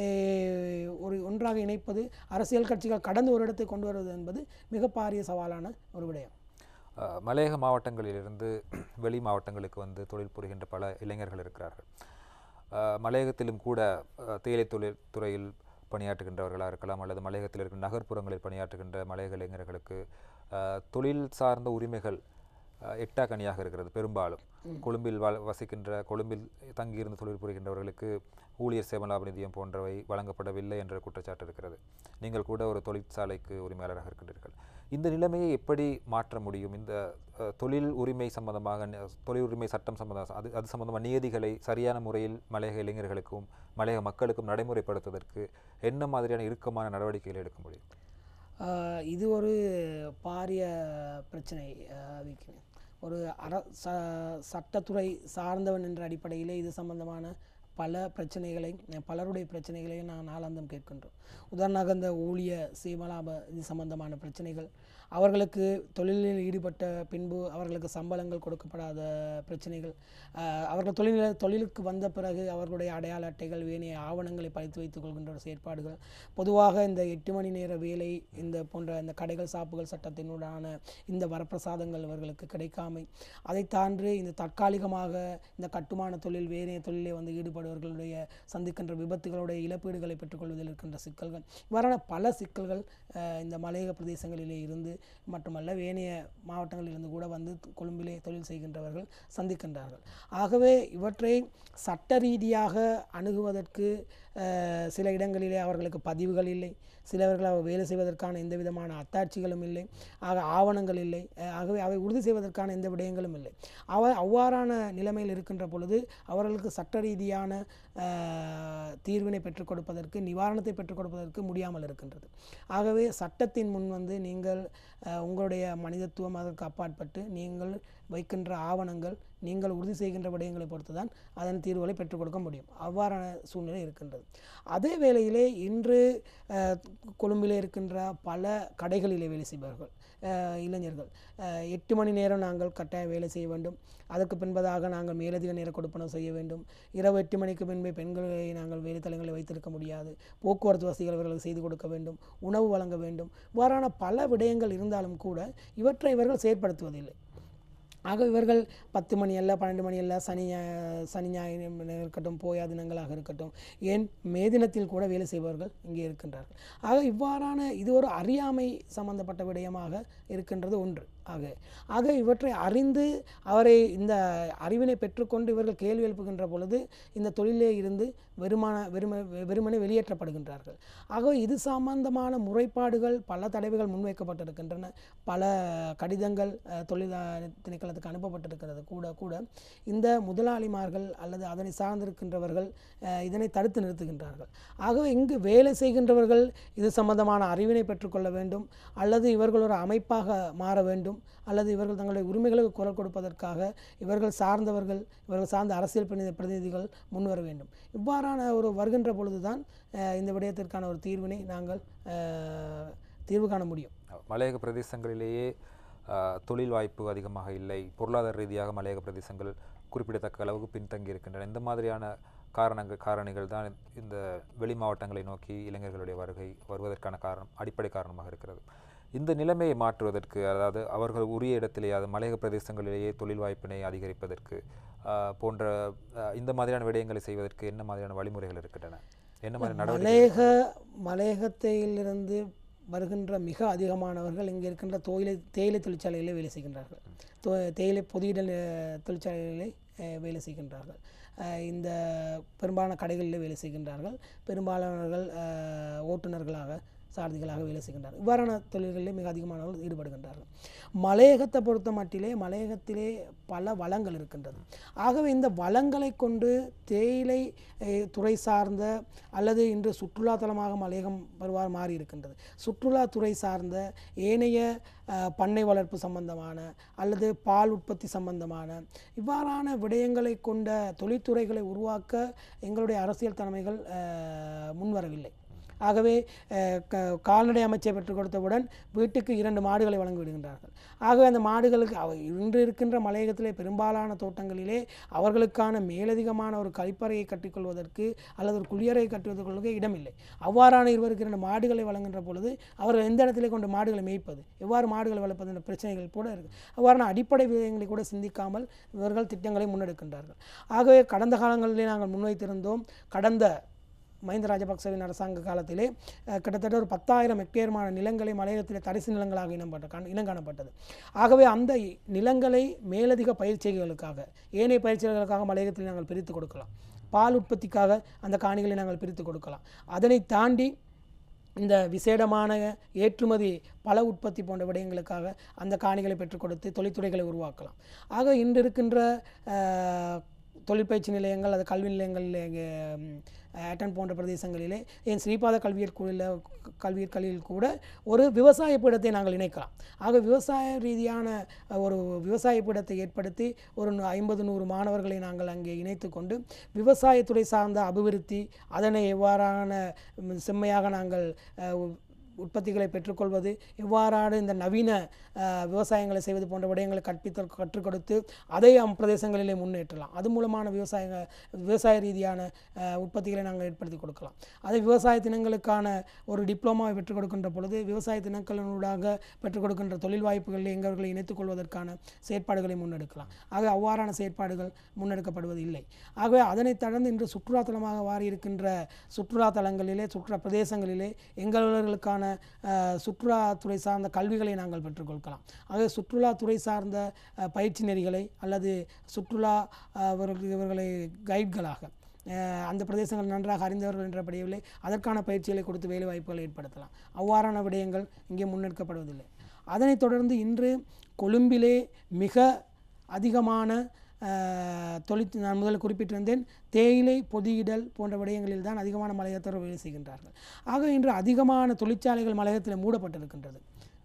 eh, ஒரு ஒன்றாக இணைப்பது அரசியல் கட்சிகள் கடந்து ஒரு இடத்தை கொண்டு வருவது என்பது மிக பாரிய சவாலான ஒரு விடயம் அஹ், மலையக மாவட்டங்களிலிருந்து வெளி மாவட்டங்களுக்கு வந்து தொழில் புரிகின்ற பல இளைஞர்கள் இருக்கிறார்கள் அஹ், மலையகத்திலும் கூட அஹ், தேயிலை தொழில் துறையில் பணியாற்றுகின்றவர்களாக இருக்கலாம் அல்லது மலையகத்தில் இருக்கிற நகர்ப்புறங்களில் பணியாற்றுகின்ற மலையக இளைஞர்களுக்கு அஹ், தொழில் சார்ந்த உரிமைகள் அஹ், எட்டா கனியாக இருக்கிறது பெரும்பாலும் கொழும்பில் வ வசிக்கின்ற கொழும்பில் தங்கியிருந்து தொழில் புரிகின்றவர்களுக்கு ஊழியர் சேமலாப நிதியம் போன்றவை வழங்கப்படவில்லை என்ற குற்றச்சாட்டு இருக்கிறது நீங்கள் கூட ஒரு தொழிற்சாலைக்கு உரிமையாளராக இருக்கின்றீர்கள் இந்த நிலைமையை எப்படி மாற்ற முடியும் இந்த அஹ், தொழில் உரிமை சம்பந்தமாக ந- தொழில் உரிமை சட்டம் சம்பந்தம் அது அது சம்பந்தமான நியதிகளை சரியான முறையில் மலையக இளைஞர்களுக்கும் மலையக மக்களுக்கும் நடைமுறைப்படுத்துவதற்கு என்ன மாதிரியான இறுக்கமான நடவடிக்கைகள் எடுக்க முடியும் ஆஹ் இது ஒரு பாரிய பிரச்சனை ஆஹ் விக்னேஷ். ஒரு அர ச சட்டத்துறை சார்ந்தவன் என்ற அடிப்படையிலே இது சம்பந்தமான பல பிரச்சனைகளை அஹ், பலருடைய பிரச்சனைகளையும் நான் நாளாந்தம் கேட்கின்றோம் உதாரணமாக இந்த ஊழிய சீமலாப இது சம்பந்தமான பிரச்சனைகள் அவர்களுக்கு தொழிலில் ஈடுபட்ட பின்பு அவர்களுக்கு சம்பளங்கள் கொடுக்கப்படாத பிரச்சனைகள் அஹ், அவர்கள் தொழில் தொழிலுக்கு வந்த பிறகு அவர்களுடைய அடையாள அட்டைகள் வேணிய ஆவணங்களை பதித்து வைத்துக் கொள்கின்ற ஒரு செயற்பாடுகள் பொதுவாக இந்த எட்டு மணி நேர வேலை இந்த போன்ற இந்த கடைகள் சாப்புகள் சட்டத்தினுடான இந்த வரப்பிரசாதங்கள் அவர்களுக்கு கிடைக்காமை அதை தாண்டி இந்த தற்காலிகமாக இந்த கட்டுமான தொழில் வேறைய தொழிலே வந்து ஈடுபடுவர்களுடைய சந்திக்கின்ற விபத்துகளுடைய இழப்பீடுகளை பெற்றுக்கொள்வதில் இருக்கின்ற சிக்கல்கள் இவ்வாறான பல சிக்கல்கள் அஹ், இந்த மலையக பிரதேசங்களிலே இருந்து மட்டுமல்ல வேணைய மாவட்டங்களிலிருந்து கூட வந்து கொழும்பிலே தொழில் செய்கின்றவர்கள் சந்திக்கின்றார்கள் ஆகவே இவற்றை சட்ட ரீதியாக அணுகுவதற்கு அஹ், சில இடங்களிலே அவர்களுக்கு பதிவுகள் இல்லை சிலவர்கள் அவர் வேலை செய்வதற்கான எந்த விதமான அத்தாட்சிகளும் இல்லை ஆக ஆவணங்கள் இல்லை அஹ், ஆகவே அவை உறுதி செய்வதற்கான எந்த விடயங்களும் இல்லை அவ அவ்வாறான நிலைமையில் இருக்கின்ற பொழுது அவர்களுக்கு சட்ட ரீதியான அஹ், தீர்வினை பெற்றுக் கொடுப்பதற்கு நிவாரணத்தை பெற்றுக் கொடுப்பதற்கு முடியாமல் இருக்கின்றது ஆகவே சட்டத்தின் முன் வந்து நீங்கள் அஹ், உங்களுடைய மனிதத்துவம் அதற்கு அப்பாற்பட்டு நீங்கள் வைக்கின்ற ஆவணங்கள் நீங்கள் உறுதி செய்கின்ற விடயங்களை பொறுத்து தான் அதன் தீர்வுகளை பெற்றுக் கொடுக்க முடியும் அவ்வாறான சூழ்நிலை இருக்கின்றது அதே வேளையிலே இன்று அஹ், கொழும்பிலே இருக்கின்ற பல கடைகளிலே வேலை செய்பவர்கள் அஹ், இளைஞர்கள் அஹ், எட்டு மணி நேரம் நாங்கள் கட்டாயம் வேலை செய்ய வேண்டும் அதற்கு பின்பதாக நாங்கள் மேலதிக நேர கொடுப்பனம் செய்ய வேண்டும் இரவு எட்டு மணிக்கு பின்பே பெண்களை நாங்கள் வேலை தலங்களை வைத்திருக்க முடியாது போக்குவரத்து வசதிகள் இவர்களுக்கு செய்து கொடுக்க வேண்டும் உணவு வழங்க வேண்டும் இவ்வாறான பல விடயங்கள் இருந்தாலும் கூட இவற்றை இவர்கள் செயற்படுத்துவதில்லை ஆக இவர்கள் பத்து மணி அல்ல பன்னெண்டு மணி அல்ல சனி ஞா- சனி ஞாயிறு இருக்கட்டும் போயா தினங்களாக இருக்கட்டும் ஏன் மே தினத்தில் கூட வேலை செய்பவர்கள் இங்கே இருக்கின்றார்கள் ஆக இவ்வாறான இது ஒரு அறியாமை சம்பந்தப்பட்ட விடயமாக இருக்கின்றது ஒன்று ஆக ஆக இவற்றை அறிந்து அவரை இந்த அறிவினை பெற்றுக்கொண்டு இவர்கள் கேள்வி எழுப்புகின்ற பொழுது இந்த தொழிலே இருந்து வெறுமான வெறும வெறுமனே வெளியேற்றப்படுகின்றார்கள் ஆக இது சம்பந்தமான முறைப்பாடுகள் பல தடவைகள் முன்வைக்கப்பட்டிருக்கின்றன பல கடிதங்கள் அஹ், தொழில் அஹ், திணைக்களத்துக்கு அனுப்பப்பட்டிருக்கிறது கூட கூட இந்த முதலாளிமார்கள் அல்லது அதனை சார்ந்திருக்கின்றவர்கள் அஹ், இதனை தடுத்து நிறுத்துகின்றார்கள் ஆகவே இங்கு வேலை செய்கின்றவர்கள் இது சம்பந்தமான அறிவினை பெற்றுக்கொள்ள வேண்டும் அல்லது இவர்கள் ஒரு அமைப்பாக மாற வேண்டும் அல்லது இவர்கள் தங்களுடைய உரிமைகளுக்கு குரல் கொடுப்பதற்காக இவர்கள் சார்ந்தவர்கள் இவர்கள் சார்ந்த அரசியல் பிரதி- பிரதிநிதிகள் முன்வர வேண்டும் இவ்வாறான ஒரு வருகின்ற பொழுதுதான் அஹ், இந்த விடயத்திற்கான ஒரு தீர்வினை நாங்கள் அஹ், தீர்வு காண முடியும் மலையக பிரதேசங்களிலேயே ஆஹ், தொழில் வாய்ப்பு அதிகமாக இல்லை பொருளாதார ரீதியாக மலையக பிரதேசங்கள் குறிப்பிடத்தக்க அளவுக்கு பின்தங்கி இருக்கின்றன இந்த மாதிரியான காரணங்கள் காரணிகள் தான் இந்த வெளி மாவட்டங்களை நோக்கி இளைஞர்களுடைய வருகை வருவதற்கான காரணம் அடிப்படை காரணமாக இருக்கிறது இந்த நிலைமையை மாற்றுவதற்கு அதாவது அவர்கள் உரிய இடத்திலேயே அது மலையக பிரதேசங்களிலேயே தொழில் வாய்ப்பினை அதிகரிப்பதற்கு ஆஹ், போன்ற ஆஹ், இந்த மாதிரியான விடயங்களை செய்வதற்கு என்ன மாதிரியான வழிமுறைகள் இருக்கின்றன என்ன மாதிரி நடவடிக்கை மலையக மலையகத்திலிருந்து வருகின்ற மிக அதிகமானவர்கள் இங்கே இருக்கின்ற தோயிலை தேயிலை தொழிற்சாலைகளிலே வேலை செய்கின்றார்கள் தோ தேயிலை பொதியிடல் அஹ், தொழிற்சாலைகளிலே அஹ், வேலை செய்கின்றார்கள் அஹ், இந்த பெரும்பாலான கடைகளிலே வேலை செய்கின்றார்கள் பெரும்பாலானவர்கள் அஹ், ஓட்டுநர்களாக சாரதிகளாக வேலை செய்கின்றார்கள் இவ்வாறான தொழில்களிலே மிக அதிகமானவர்கள் ஈடுபடுகின்றார்கள் மலையகத்தை பொறுத்த மட்டிலே மலையகத்திலே பல வளங்கள் இருக்கின்றது ஆகவே இந்த வளங்களை கொண்டு தேயிலை அஹ், துறை சார்ந்த அல்லது இன்று சுற்றுலா தலமாக மலையகம் வருவார் மாறி இருக்கின்றது சுற்றுலாத்துறை சார்ந்த ஏனைய அஹ், பண்ணை வளர்ப்பு சம்பந்தமான அல்லது பால் உற்பத்தி சம்பந்தமான இவ்வாறான விடயங்களை கொண்ட தொழில்துறைகளை உருவாக்க எங்களுடைய அரசியல் தலைமைகள் அஹ், முன்வரவில்லை ஆகவே அஹ், க- கால்நடை அமைச்சை பெற்றுக் கொடுத்தவுடன் வீட்டுக்கு இரண்டு மாடுகளை வழங்கி விடுகின்றார்கள் ஆகவே அந்த மாடுகளுக்கு அவ இன்று இருக்கின்ற மலையகத்திலே பெரும்பாலான தோட்டங்களிலே அவர்களுக்கான மேலதிகமான ஒரு கழிப்பறையை கட்டிக்கொள்வதற்கு அல்லது ஒரு குளியறையை கட்டுவதற்கு இடமில்லை அவ்வாறான இருவருக்கு இரண்டு மாடுகளை வழங்குகின்ற பொழுது அவர்கள் எந்த இடத்திலே கொண்டு மாடுகளை மேய்ப்பது எவ்வாறு மாடுகளை வளர்ப்பது என்ற பிரச்சனைகள் கூட இருக்குது அவ்வாறான அடிப்படை விடயங்களை கூட சிந்திக்காமல் இவர்கள் திட்டங்களை முன்னெடுக்கின்றார்கள் ஆகவே கடந்த காலங்களிலே நாங்கள் முன்வைத்திருந்தோம் கடந்த மஹிந்த ராஜபக்சவின் அரசாங்க காலத்திலே அஹ், கிட்டத்தட்ட ஒரு பத்தாயிரம் ஹெக்டேருமான நிலங்களை மலையகத்திலே தரிசு நிலங்களாக இனம்பட்ட காண இனம் காணப்பட்டது ஆகவே அந்த நிலங்களை மேலதிக பயிற்சிகளுக்காக ஏனைய பயிற்சிகளுக்காக மலையகத்தில் நாங்கள் பிரித்து கொடுக்கலாம் பால் உற்பத்திக்காக அந்த காணிகளை நாங்கள் பிரித்து கொடுக்கலாம் அதனை தாண்டி இந்த விசேடமான ஏற்றுமதி பல உற்பத்தி போன்ற விடயங்களுக்காக அந்த காணிகளை பெற்றுக் கொடுத்து தொழில்துறைகளை உருவாக்கலாம் ஆக இன்று இருக்கின்ற அஹ், தொழிற்பயிற்சி நிலையங்கள் அது கல்வி நிலையங்களில் அட்டன் போன்ற பிரதேசங்களிலே ஏன் ஸ்ரீபாத கல்வியற் குழுவில் கல்வியற் கல்வியில் கூட ஒரு விவசாய பீடத்தை நாங்கள் இணைக்கலாம் ஆக விவசாய ரீதியான அஹ், ஒரு விவசாய பீடத்தை ஏற்படுத்தி ஒரு நூ- ஐம்பது நூறு மாணவர்களை நாங்கள் அங்கே இணைத்து கொண்டு விவசாயத்துறை சார்ந்த அபிவிருத்தி அதனை எவ்வாறான ம், செம்மையாக நாங்கள் அஹ், உ- உற்பத்திகளை பெற்றுக்கொள்வது எவ்வாறான இந்த நவீன அஹ், விவசாயங்களை செய்வது போன்ற விடயங்களை கற்பித்தல் கற்றுக் கொடுத்து அதை அம் பிரதேசங்களிலே முன்னேற்றலாம் அது மூலமான விவசாய விவசாய ரீதியான அஹ், உற்பத்திகளை நாங்கள் ஏற்படுத்தி கொடுக்கலாம் அதை விவசாய தினங்களுக்கான ஒரு டிப்ளமாவை பெற்றுக் கொடுக்கின்ற பொழுது விவசாய தினங்களினூடாக பெற்றுக் கொடுக்கின்ற தொழில் வாய்ப்புகளில் எங்கவர்களை இணைத்துக் கொள்வதற்கான செயற்பாடுகளை முன்னெடுக்கலாம் ஆக அவ்வாறான செயற்பாடுகள் முன்னெடுக்கப்படுவது இல்லை ஆகவே அதனைத் தொடர்ந்து இன்று சுற்றுலாத்தலமாக மாறி இருக்கின்ற சுற்றுலா தலங்களிலே சுற்றுலா பிரதேசங்களிலே எங்களுக்கான அஹ், சுற்றுலாத்துறை சார்ந்த கல்விகளை நாங்கள் பெற்றுக்கொடுக்கலாம் ஆகவே சுற்றுலாத்துறை சார்ந்த அஹ், பயிற்சி நெறிகளை அல்லது சுற்றுலா அஹ், இவர்கள் இவர்களை கைட்களாக அஹ், அந்த பிரதேசங்கள் நன்றாக அறிந்தவர்கள் என்றபடியவில்லை அதற்கான பயிற்சிகளை கொடுத்து வேலை வாய்ப்புகளை ஏற்படுத்தலாம் அவ்வாறான விடயங்கள் இங்கே முன்னெடுக்கப்படுவதில்லை அதனைத் தொடர்ந்து இன்று கொழும்பிலே மிக அதிகமான அஹ், தொழிற் நான் முதல்ல குறிப்பிட்டிருந்தேன் தேயிலை பொதியிடல் போன்ற விடயங்களில் தான் அதிகமான மலையத்தவர் வேலை செய்கின்றார்கள் ஆக இன்று அதிகமான தொழிற்சாலைகள் மலையகத்தில் மூடப்பட்டிருக்கின்றது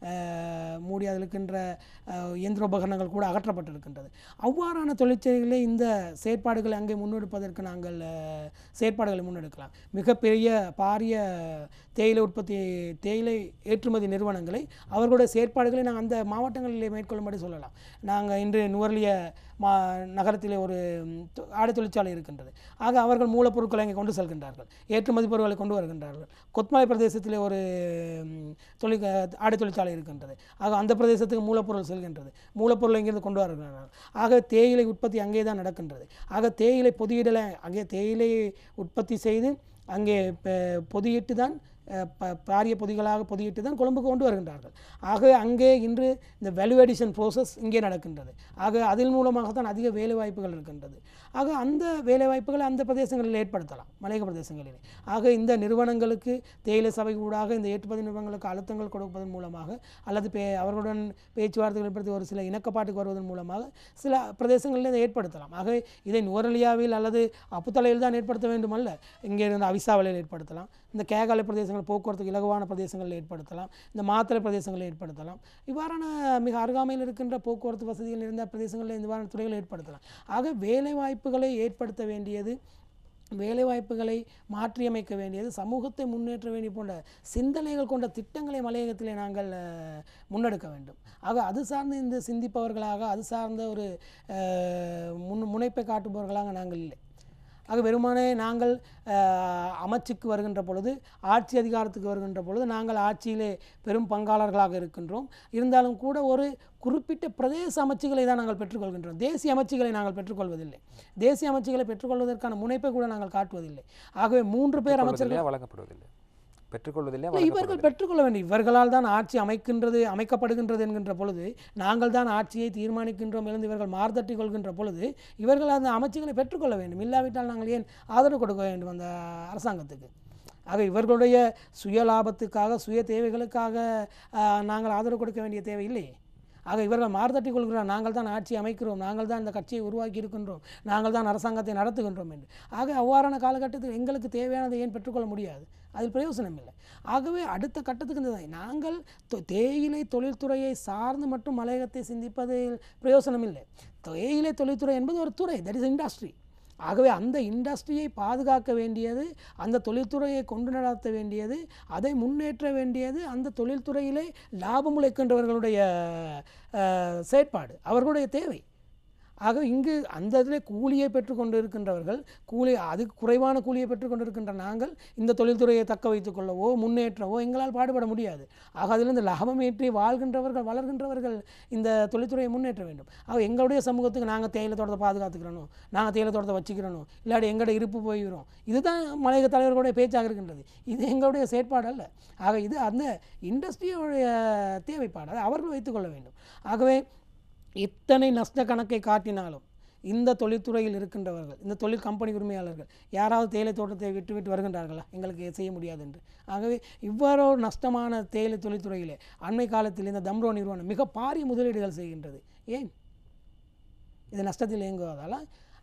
அஹ், மூடி அதில் இருக்கின்ற அஹ், இயந்திர உபகரணங்கள் கூட அகற்றப்பட்டிருக்கின்றது அவ்வாறான தொழிற்சாலைகளில் இந்த செயற்பாடுகளை அங்கே முன்னெடுப்பதற்கு நாங்கள் அஹ், செயற்பாடுகளை முன்னெடுக்கலாம் மிகப்பெரிய பாரிய தேயிலை உற்பத்தி தேயிலை ஏற்றுமதி நிறுவனங்களை அவர்களுடைய செயற்பாடுகளை நாங்கள் அந்த மாவட்டங்களிலே மேற்கொள்ளும்படி சொல்லலாம் நாங்கள் இன்று நுவர்லிய மா நகரத்திலே ஒரு ம், தொ- ஆடை தொழிற்சாலை இருக்கின்றது ஆக அவர்கள் மூலப்பொருட்களை இங்கே கொண்டு செல்கின்றார்கள் ஏற்றுமதி பொருட்களை கொண்டு வருகின்றார்கள் கொத்மலை பிரதேசத்திலே ஒரு ம், தொழில் ஆடை தொழிற்சாலை இருக்கின்றது ஆக அந்த பிரதேசத்துக்கு மூலப்பொருள் செல்கின்றது மூலப்பொருள் இங்கிருந்து கொண்டு வருகிறார்கள் ஆக தேயிலை உற்பத்தி அங்கே தான் நடக்கின்றது ஆக தேயிலை பொதியிடலை அங்கே தேயிலையை உற்பத்தி செய்து அங்கே பெ- பொதியிட்டு தான் அஹ், ப பாரிய பொதிகளாக பொதியிட்டு தான் கொழும்புக்கு கொண்டு வருகின்றார்கள் ஆக அங்கே இன்று இந்த வேல்யூ அடிஷன் ப்ரோசஸ் இங்கே நடக்கின்றது ஆக அதன் மூலமாக தான் அதிக வேலைவாய்ப்புகள் இருக்கின்றது ஆக அந்த வேலைவாய்ப்புகளை அந்த பிரதேசங்களில் ஏற்படுத்தலாம் மலையக பிரதேசங்களிலே ஆக இந்த நிறுவனங்களுக்கு தேயிலை சபை ஊடாக இந்த ஏற்றுமதி நிறுவனங்களுக்கு அழுத்தங்கள் கொடுப்பதன் மூலமாக அல்லது பே அவர்களுடன் பேச்சுவார்த்தைகள் ஏற்படுத்தி ஒரு சில இணக்கப்பாட்டுக்கு வருவதன் மூலமாக சில பிரதேசங்களில் இதை ஏற்படுத்தலாம் ஆக இதை நுவரலியாவில் அல்லது அப்புத்தலையில் தான் ஏற்படுத்த வேண்டுமல்ல இங்கே இருந்து அவிசாவலையில் ஏற்படுத்தலாம் இந்த கேகாலை பிரதேசங்கள் போக்குவரத்துக்கு இலகுவான பிரதேசங்களில் ஏற்படுத்தலாம் இந்த மாத்திரை பிரதேசங்களில் ஏற்படுத்தலாம் இவ்வாறான மிக அருகாமையில் இருக்கின்ற போக்குவரத்து வசதிகள் இருந்த பிரதேசங்களில் இவ்வாறான துறைகளை ஏற்படுத்தலாம் ஆக வேலை வாய்ப்புகளை ஏற்படுத்த வேண்டியது வேலைவாய்ப்புகளை மாற்றியமைக்க வேண்டியது சமூகத்தை முன்னேற்ற வேண்டிய போன்ற சிந்தனைகள் கொண்ட திட்டங்களை மலையகத்திலே நாங்கள் அஹ், முன்னெடுக்க வேண்டும் ஆக அது சார்ந்து இந்த சிந்திப்பவர்களாக அது சார்ந்த ஒரு அஹ், முன் முனைப்பை காட்டுபவர்களாக நாங்கள் இல்லை ஆக வெறுமனே நாங்கள் அஹ், அமைச்சுக்கு வருகின்ற பொழுது ஆட்சி அதிகாரத்துக்கு வருகின்ற பொழுது நாங்கள் ஆட்சியிலே பெரும் பங்காளர்களாக இருக்கின்றோம் இருந்தாலும் கூட ஒரு குறிப்பிட்ட பிரதேச அமைச்சுகளை தான் நாங்கள் பெற்றுக்கொள்கின்றோம் தேசிய அமைச்சுகளை நாங்கள் பெற்றுக்கொள்வதில்லை தேசிய அமைச்சுகளை பெற்றுக்கொள்வதற்கான முனைப்பை கூட நாங்கள் காட்டுவதில்லை ஆகவே மூன்று பேர் அமைச்சர்கள் பெற்றுக்கொள்வதில்லையா வழங்கப்படுவதில்லை பெற்றுக்கொள்வதில்லையா இல்லை, இவர்கள் பெற்றுக்கொள்ள வேண்டும் இவர்களால் தான் ஆட்சி அமைக்கின்றது அமைக்கப்படுகின்றது என்கின்ற பொழுது நாங்கள் தான் ஆட்சியை தீர்மானிக்கின்றோம் எழுந்து இவர்கள் மார்தட்டி கொள்கின்ற பொழுது இவர்கள் அந்த அமைச்சுகளை பெற்றுக்கொள்ள வேண்டும் இல்லாவிட்டால் நாங்கள் ஏன் ஆதரவு கொடுக்க வேண்டும் அந்த அரசாங்கத்துக்கு ஆக இவர்களுடைய சுய லாபத்துக்காக சுய தேவைகளுக்காக ஆஹ், நாங்கள் ஆதரவு கொடுக்க வேண்டிய தேவை இல்லையே ஆக இவர்கள் மார்தட்டி கொள்கிறார் நாங்கள் தான் ஆட்சி அமைக்கிறோம் நாங்கள் தான் இந்த கட்சியை உருவாக்கி இருக்கின்றோம் நாங்கள் தான் அரசாங்கத்தை நடத்துகின்றோம் என்று ஆக அவ்வாறான காலகட்டத்தில் எங்களுக்கு தேவையானதை ஏன் பெற்றுக்கொள்ள முடியாது அதில் பிரயோசனம் இல்லை ஆகவே அடுத்த கட்டத்துக்கு இந்த நாங்கள் தொ- தேயிலை தொழில்துறையை சார்ந்து மட்டும் மலையகத்தை சிந்திப்பதில் பிரயோசனம் இல்லை தேயிலை தொழில்துறை என்பது ஒரு துறை தட் இஸ் இண்டஸ்ட்ரி ஆகவே அந்த இண்டஸ்ட்ரியை பாதுகாக்க வேண்டியது அந்த தொழில்துறையை கொண்டு நடத்த வேண்டியது அதை முன்னேற்ற வேண்டியது அந்த தொழில்துறையிலே லாபம் உழைக்கின்றவர்களுடைய அஹ், செயற்பாடு அவர்களுடைய தேவை ஆக இங்கு அந்த இதில் கூலியை பெற்றுக்கொண்டு இருக்கின்றவர்கள் கூலி அதுக்கு குறைவான கூலியை பெற்றுக்கொண்டு இருக்கின்ற நாங்கள் இந்த தொழில்துறையை தக்க வைத்துக் கொள்ளவோ முன்னேற்றவோ எங்களால் பாடுபட முடியாது ஆக அதிலிருந்து லாபம் ஏற்றி வாழ்கின்றவர்கள் வளர்கின்றவர்கள் இந்த தொழில்துறையை முன்னேற்ற வேண்டும் ஆக எங்களுடைய சமூகத்துக்கு நாங்கள் தேயிலை தோட்டத்தை பாதுகாத்துக்கிறணும் நாங்கள் தேயிலை தோட்டத்தை வச்சுக்கிறணும் இல்லாட்டி எங்களோட இருப்பு போயிடும் இதுதான் மலையக தலைவர்களுடைய பேச்சாக இருக்கின்றது இது எங்களுடைய செயற்பாடு அல்ல ஆக இது அந்த இண்டஸ்ட்ரியோடைய தேவைப்பாடு அதை அவர்கள் வைத்துக்கொள்ள வேண்டும் ஆகவே இத்தனை நஷ்ட கணக்கை காட்டினாலும் இந்த தொழில்துறையில் இருக்கின்றவர்கள் இந்த தொழில் கம்பெனி உரிமையாளர்கள் யாராவது தேயிலை தோட்டத்தை விட்டு விட்டு வருகின்றார்களா எங்களுக்கு செய்ய முடியாது என்று ஆகவே இவ்வாறு ஒரு நஷ்டமான தேயிலை தொழில்துறையிலே அண்மை காலத்தில் இந்த தம்ரோ நிறுவனம் மிக பாரிய முதலீடுகள் செய்கின்றது ஏன் இது நஷ்டத்தில் இயங்குவதால்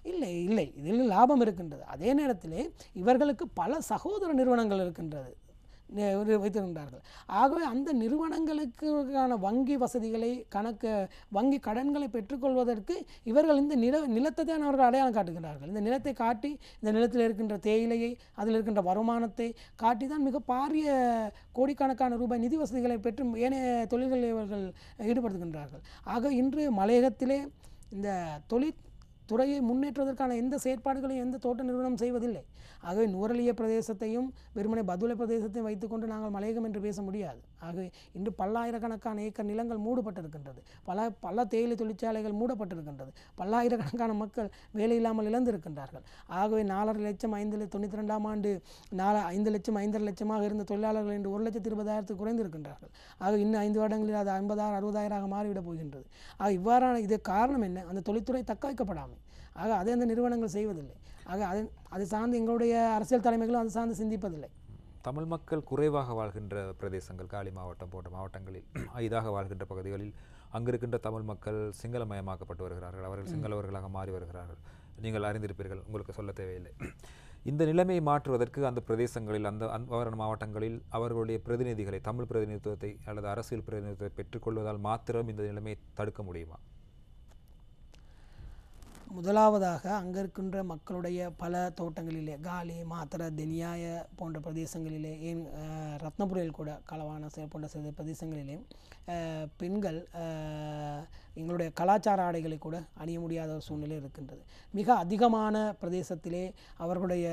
இல்லை இல்லை இதில் லாபம் இருக்கின்றது அதே நேரத்திலே இவர்களுக்கு பல சகோதர நிறுவனங்கள் இருக்கின்றது நி- ஒரு வைத்திருக்கின்றார்கள் ஆகவே அந்த நிறுவனங்களுக்கான வங்கி வசதிகளை கணக்கு வங்கி கடன்களை பெற்றுக்கொள்வதற்கு இவர்கள் இந்த நில நிலத்தை தான் அவர்கள் அடையாளம் காட்டுகிறார்கள் இந்த நிலத்தை காட்டி இந்த நிலத்தில் இருக்கின்ற தேயிலையை அதில் இருக்கின்ற வருமானத்தை காட்டி தான் மிக பாரிய கோடிக்கணக்கான ரூபாய் நிதி வசதிகளை பெற்று ஏனைய தொழில்களில் இவர்கள் ஈடுபடுத்துகின்றார்கள் ஆக இன்று மலையகத்திலே இந்த தொழில் துறையை முன்னேற்றுவதற்கான எந்த செயற்பாடுகளையும் எந்த தோட்ட நிறுவனம் செய்வதில்லை ஆகவே நூரலிய பிரதேசத்தையும் வெறுமனே பதுளை பிரதேசத்தையும் வைத்துக்கொண்டு நாங்கள் மலையகம் என்று பேச முடியாது ஆகவே இன்று பல்லாயிரக்கணக்கான ஏக்கர் நிலங்கள் மூடப்பட்டிருக்கின்றது பல பல தேயிலை தொழிற்சாலைகள் மூடப்பட்டிருக்கின்றது பல்லாயிரக்கணக்கான மக்கள் வேலை இல்லாமல் இழந்திருக்கின்றார்கள் ஆகவே நாலரை லட்சம் ஐந்து லட்சம் தொண்ணூற்றி ரெண்டாம் ஆண்டு நாலு ஐந்து லட்சம் ஐந்தரை லட்சமாக இருந்த தொழிலாளர்கள் இன்று ஒரு லட்சத்து இருபதாயிரத்துக்கு குறைந்திருக்கின்றார்கள் ஆக இன்னும் ஐந்து வருடங்களில் அது ஐம்பதாயிரம் அறுபதாயிரமாக மாறிவிடப் போகின்றது ஆக இவ்வாறான இது காரணம் என்ன அந்த தொழில்துறை தக்க வைக்கப்படாமை ஆக அதை அந்த நிறுவனங்கள் செய்வதில்லை ஆக அது அது சார்ந்து எங்களுடைய அரசியல் தலைமைகளும் அது சார்ந்து சிந்திப்பதில்லை தமிழ் மக்கள் குறைவாக வாழ்கின்ற பிரதேசங்கள் காலி மாவட்டம் போன்ற மாவட்டங்களில் ஐதாக வாழ்கின்ற பகுதிகளில் அங்கு இருக்கின்ற தமிழ் மக்கள் சிங்களமயமாக்கப்பட்டு வருகிறார்கள் அவர்கள் சிங்களவர்களாக மாறி வருகிறார்கள் நீங்கள் அறிந்திருப்பீர்கள் உங்களுக்கு சொல்ல தேவையில்லை இந்த நிலைமையை மாற்றுவதற்கு அந்த பிரதேசங்களில் அந்த அவ்வாறான மாவட்டங்களில் அவர்களுடைய பிரதிநிதிகளை தமிழ் பிரதிநிதித்துவத்தை அல்லது அரசியல் பிரதிநிதித்துவத்தை பெற்றுக்கொள்வதால் மாத்திரம் இந்த நிலைமையை தடுக்க முடியுமா முதலாவதாக அங்கே இருக்கின்ற மக்களுடைய பல தோட்டங்களிலே காலி மாத்திர தெனியாய போன்ற பிரதேசங்களிலே ஏன் அஹ், ரத்னபுரியில் கூட களவான சில போன்ற சில பிரதேசங்களிலே அஹ், பெண்கள் அஹ், எங்களுடைய கலாச்சார ஆடைகளை கூட அணிய முடியாத ஒரு சூழ்நிலை இருக்கின்றது மிக அதிகமான பிரதேசத்திலே அவர்களுடைய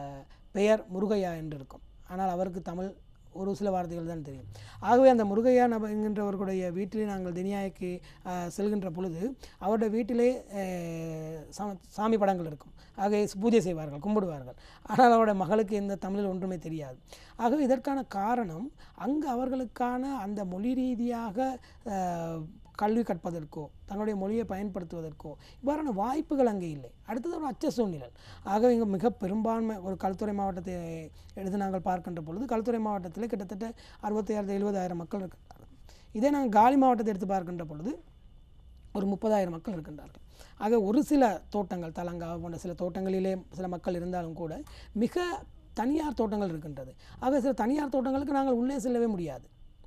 பெயர் முருகையா என்று இருக்கும் ஆனால் அவருக்கு தமிழ் ஒரு சில வார்த்தைகள் தான் தெரியும் ஆகவே அந்த முருகையா நப என்கின்றவர்களுடைய வீட்டிலே நாங்கள் தினியாய்க்கு அஹ், செல்கின்ற பொழுது அவருடைய வீட்டிலே அஹ், சா- சாமி படங்கள் இருக்கும் ஆகவே பூஜை செய்வார்கள் கும்பிடுவார்கள் ஆனால் அவருடைய மகளுக்கு எந்த தமிழில் ஒன்றுமே தெரியாது ஆகவே இதற்கான காரணம் அங்கு அவர்களுக்கான அந்த மொழி ரீதியாக அஹ், கல்வி கற்பதற்கோ தங்களுடைய மொழியை பயன்படுத்துவதற்கோ இவ்வாறான வாய்ப்புகள் அங்கே இல்லை அடுத்தது ஒரு அச்ச சூழ்நிலை ஆக இங்கே மிக பெரும்பான்மை ஒரு கல்துறை மாவட்டத்தை எடுத்து நாங்கள் பார்க்கின்ற பொழுது கல்துறை மாவட்டத்தில் கிட்டத்தட்ட அறுபத்தாயிரத்து எழுபதாயிரம் மக்கள் இருக்கின்றார்கள் இதே நாங்கள் காலி மாவட்டத்தை எடுத்து பார்க்கின்ற பொழுது ஒரு முப்பதாயிரம் மக்கள் இருக்கின்றார்கள் ஆக ஒரு சில தோட்டங்கள் தலங்கா போன்ற சில தோட்டங்களிலே சில மக்கள் இருந்தாலும் கூட மிக தனியார் தோட்டங்கள் இருக்கின்றது ஆக சில தனியார் தோட்டங்களுக்கு நாங்கள் உள்ளே செல்லவே முடியாது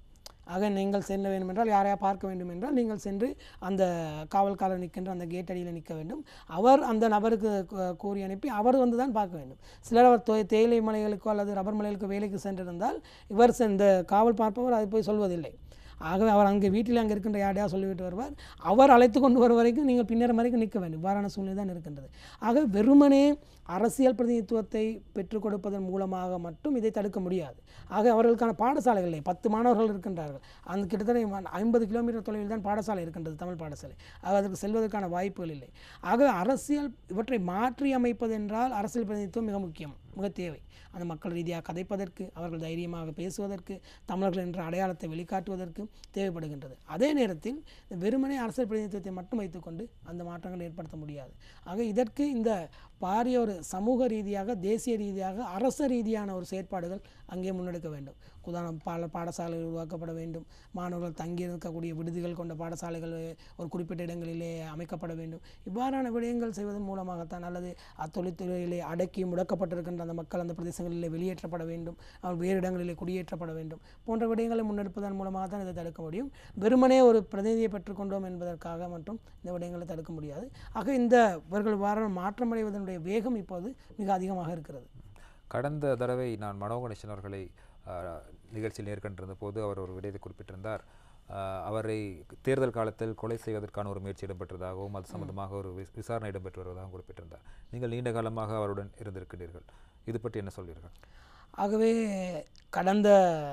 ஆக நீங்கள் செல்ல வேண்டும் என்றால் யாரையா பார்க்க வேண்டும் என்றால் நீங்கள் சென்று அந்த காவல்காரர் நிற்கின்ற அந்த கேட் அடியில் நிற்க வேண்டும் அவர் அந்த நபருக்கு கூ- கூறி அனுப்பி அவர் வந்து தான் பார்க்க வேண்டும் சிலர் அவர் தோ- தேயிலை மலைகளுக்கோ அல்லது ரப்பர் மலைகளுக்கோ வேலைக்கு சென்றிருந்தால் இவர் செ- இந்த காவல் பார்ப்பவர் அதை போய் சொல்வதில்லை ஆகவே அவர் அங்கே வீட்டில் அங்கே இருக்கின்ற யாரையா சொல்லிவிட்டு வருவார் அவர் அழைத்து கொண்டு வரும் வரைக்கும் நீங்கள் பின்னேற வரைக்கும் நிற்க வேண்டும் இவ்வாறான சூழ்நிலை தான் இருக்கின்றது ஆக வெறுமனே அரசியல் பிரதிநிதித்துவத்தை பெற்றுக் கொடுப்பதன் மூலமாக மட்டும் இதை தடுக்க முடியாது ஆக அவர்களுக்கான பாடசாலைகளே பத்து மாணவர்கள் இருக்கின்றார்கள் அந்த கிட்டத்தட்ட ஐம்பது கிலோமீட்டர் தொலைவில் தான் பாடசாலை இருக்கின்றது தமிழ் பாடசாலை ஆக அதற்கு செல்வதற்கான வாய்ப்புகள் இல்லை ஆக அரசியல் இவற்றை மாற்றி அமைப்பது என்றால் அரசியல் பிரதிநிதித்துவம் மிக முக்கியம் மிக தேவை அந்த மக்கள் ரீதியாக கதைப்பதற்கு அவர்கள் தைரியமாக பேசுவதற்கு தமிழர்கள் என்ற அடையாளத்தை வெளிக்காட்டுவதற்கு தேவைப்படுகின்றது அதே நேரத்தில் இந்த வெறுமனே அரசியல் பிரதிநிதித்துவத்தை மட்டும் வைத்துக்கொண்டு அந்த மாற்றங்களை ஏற்படுத்த முடியாது ஆக இதற்கு இந்த பாரிய ஒரு சமூக ரீதியாக தேசிய ரீதியாக அரச ரீதியான ஒரு செயற்பாடுகள் அங்கே முன்னெடுக்க வேண்டும் உதாரணம் பால பாடசாலைகள் உருவாக்கப்பட வேண்டும் மாணவர்கள் தங்கி இருக்கக்கூடிய விடுதிகள் கொண்ட பாடசாலைகள் ஒரு குறிப்பிட்ட இடங்களிலே அமைக்கப்பட வேண்டும் இவ்வாறான விடயங்கள் செய்வதன் மூலமாகத்தான் அல்லது அத்தொழில்துறையிலே அடக்கி முடக்கப்பட்டிருக்கின்ற அந்த மக்கள் அந்த பிரதேசங்களிலே வெளியேற்றப்பட வேண்டும் அவர் வேறு இடங்களிலே குடியேற்றப்பட வேண்டும் போன்ற விடயங்களை முன்னெடுப்பதன் மூலமாக தான் இதை தடுக்க முடியும் வெறுமனே ஒரு பிரதிநிதியை பெற்றுக்கொண்டோம் என்பதற்காக மட்டும் இந்த விடயங்களை தடுக்க முடியாது ஆக இந்த இவர்கள் வார மாற்றமடைவதனுடைய வேகம் இப்போது மிக அதிகமாக இருக்கிறது கடந்த தடவை நான் மனோ கணேசன் அவர்களை ஆஹ், நிகழ்ச்சியில் நேர்கொண்டிருந்த போது அவர் ஒரு விடயத்தை குறிப்பிட்டிருந்தார் ஆஹ், அவரை தேர்தல் காலத்தில் கொலை செய்வதற்கான ஒரு முயற்சி இடம்பெற்றதாகவும் அது சம்பந்தமாக ஒரு வி- விசாரணை இடம்பெற்று வருவதாகவும் குறிப்பிட்டிருந்தார் நீங்கள் நீண்ட காலமாக அவருடன் இருந்திருக்கிறீர்கள் இது பற்றி என்ன சொல்வீர்கள் ஆகவே கடந்த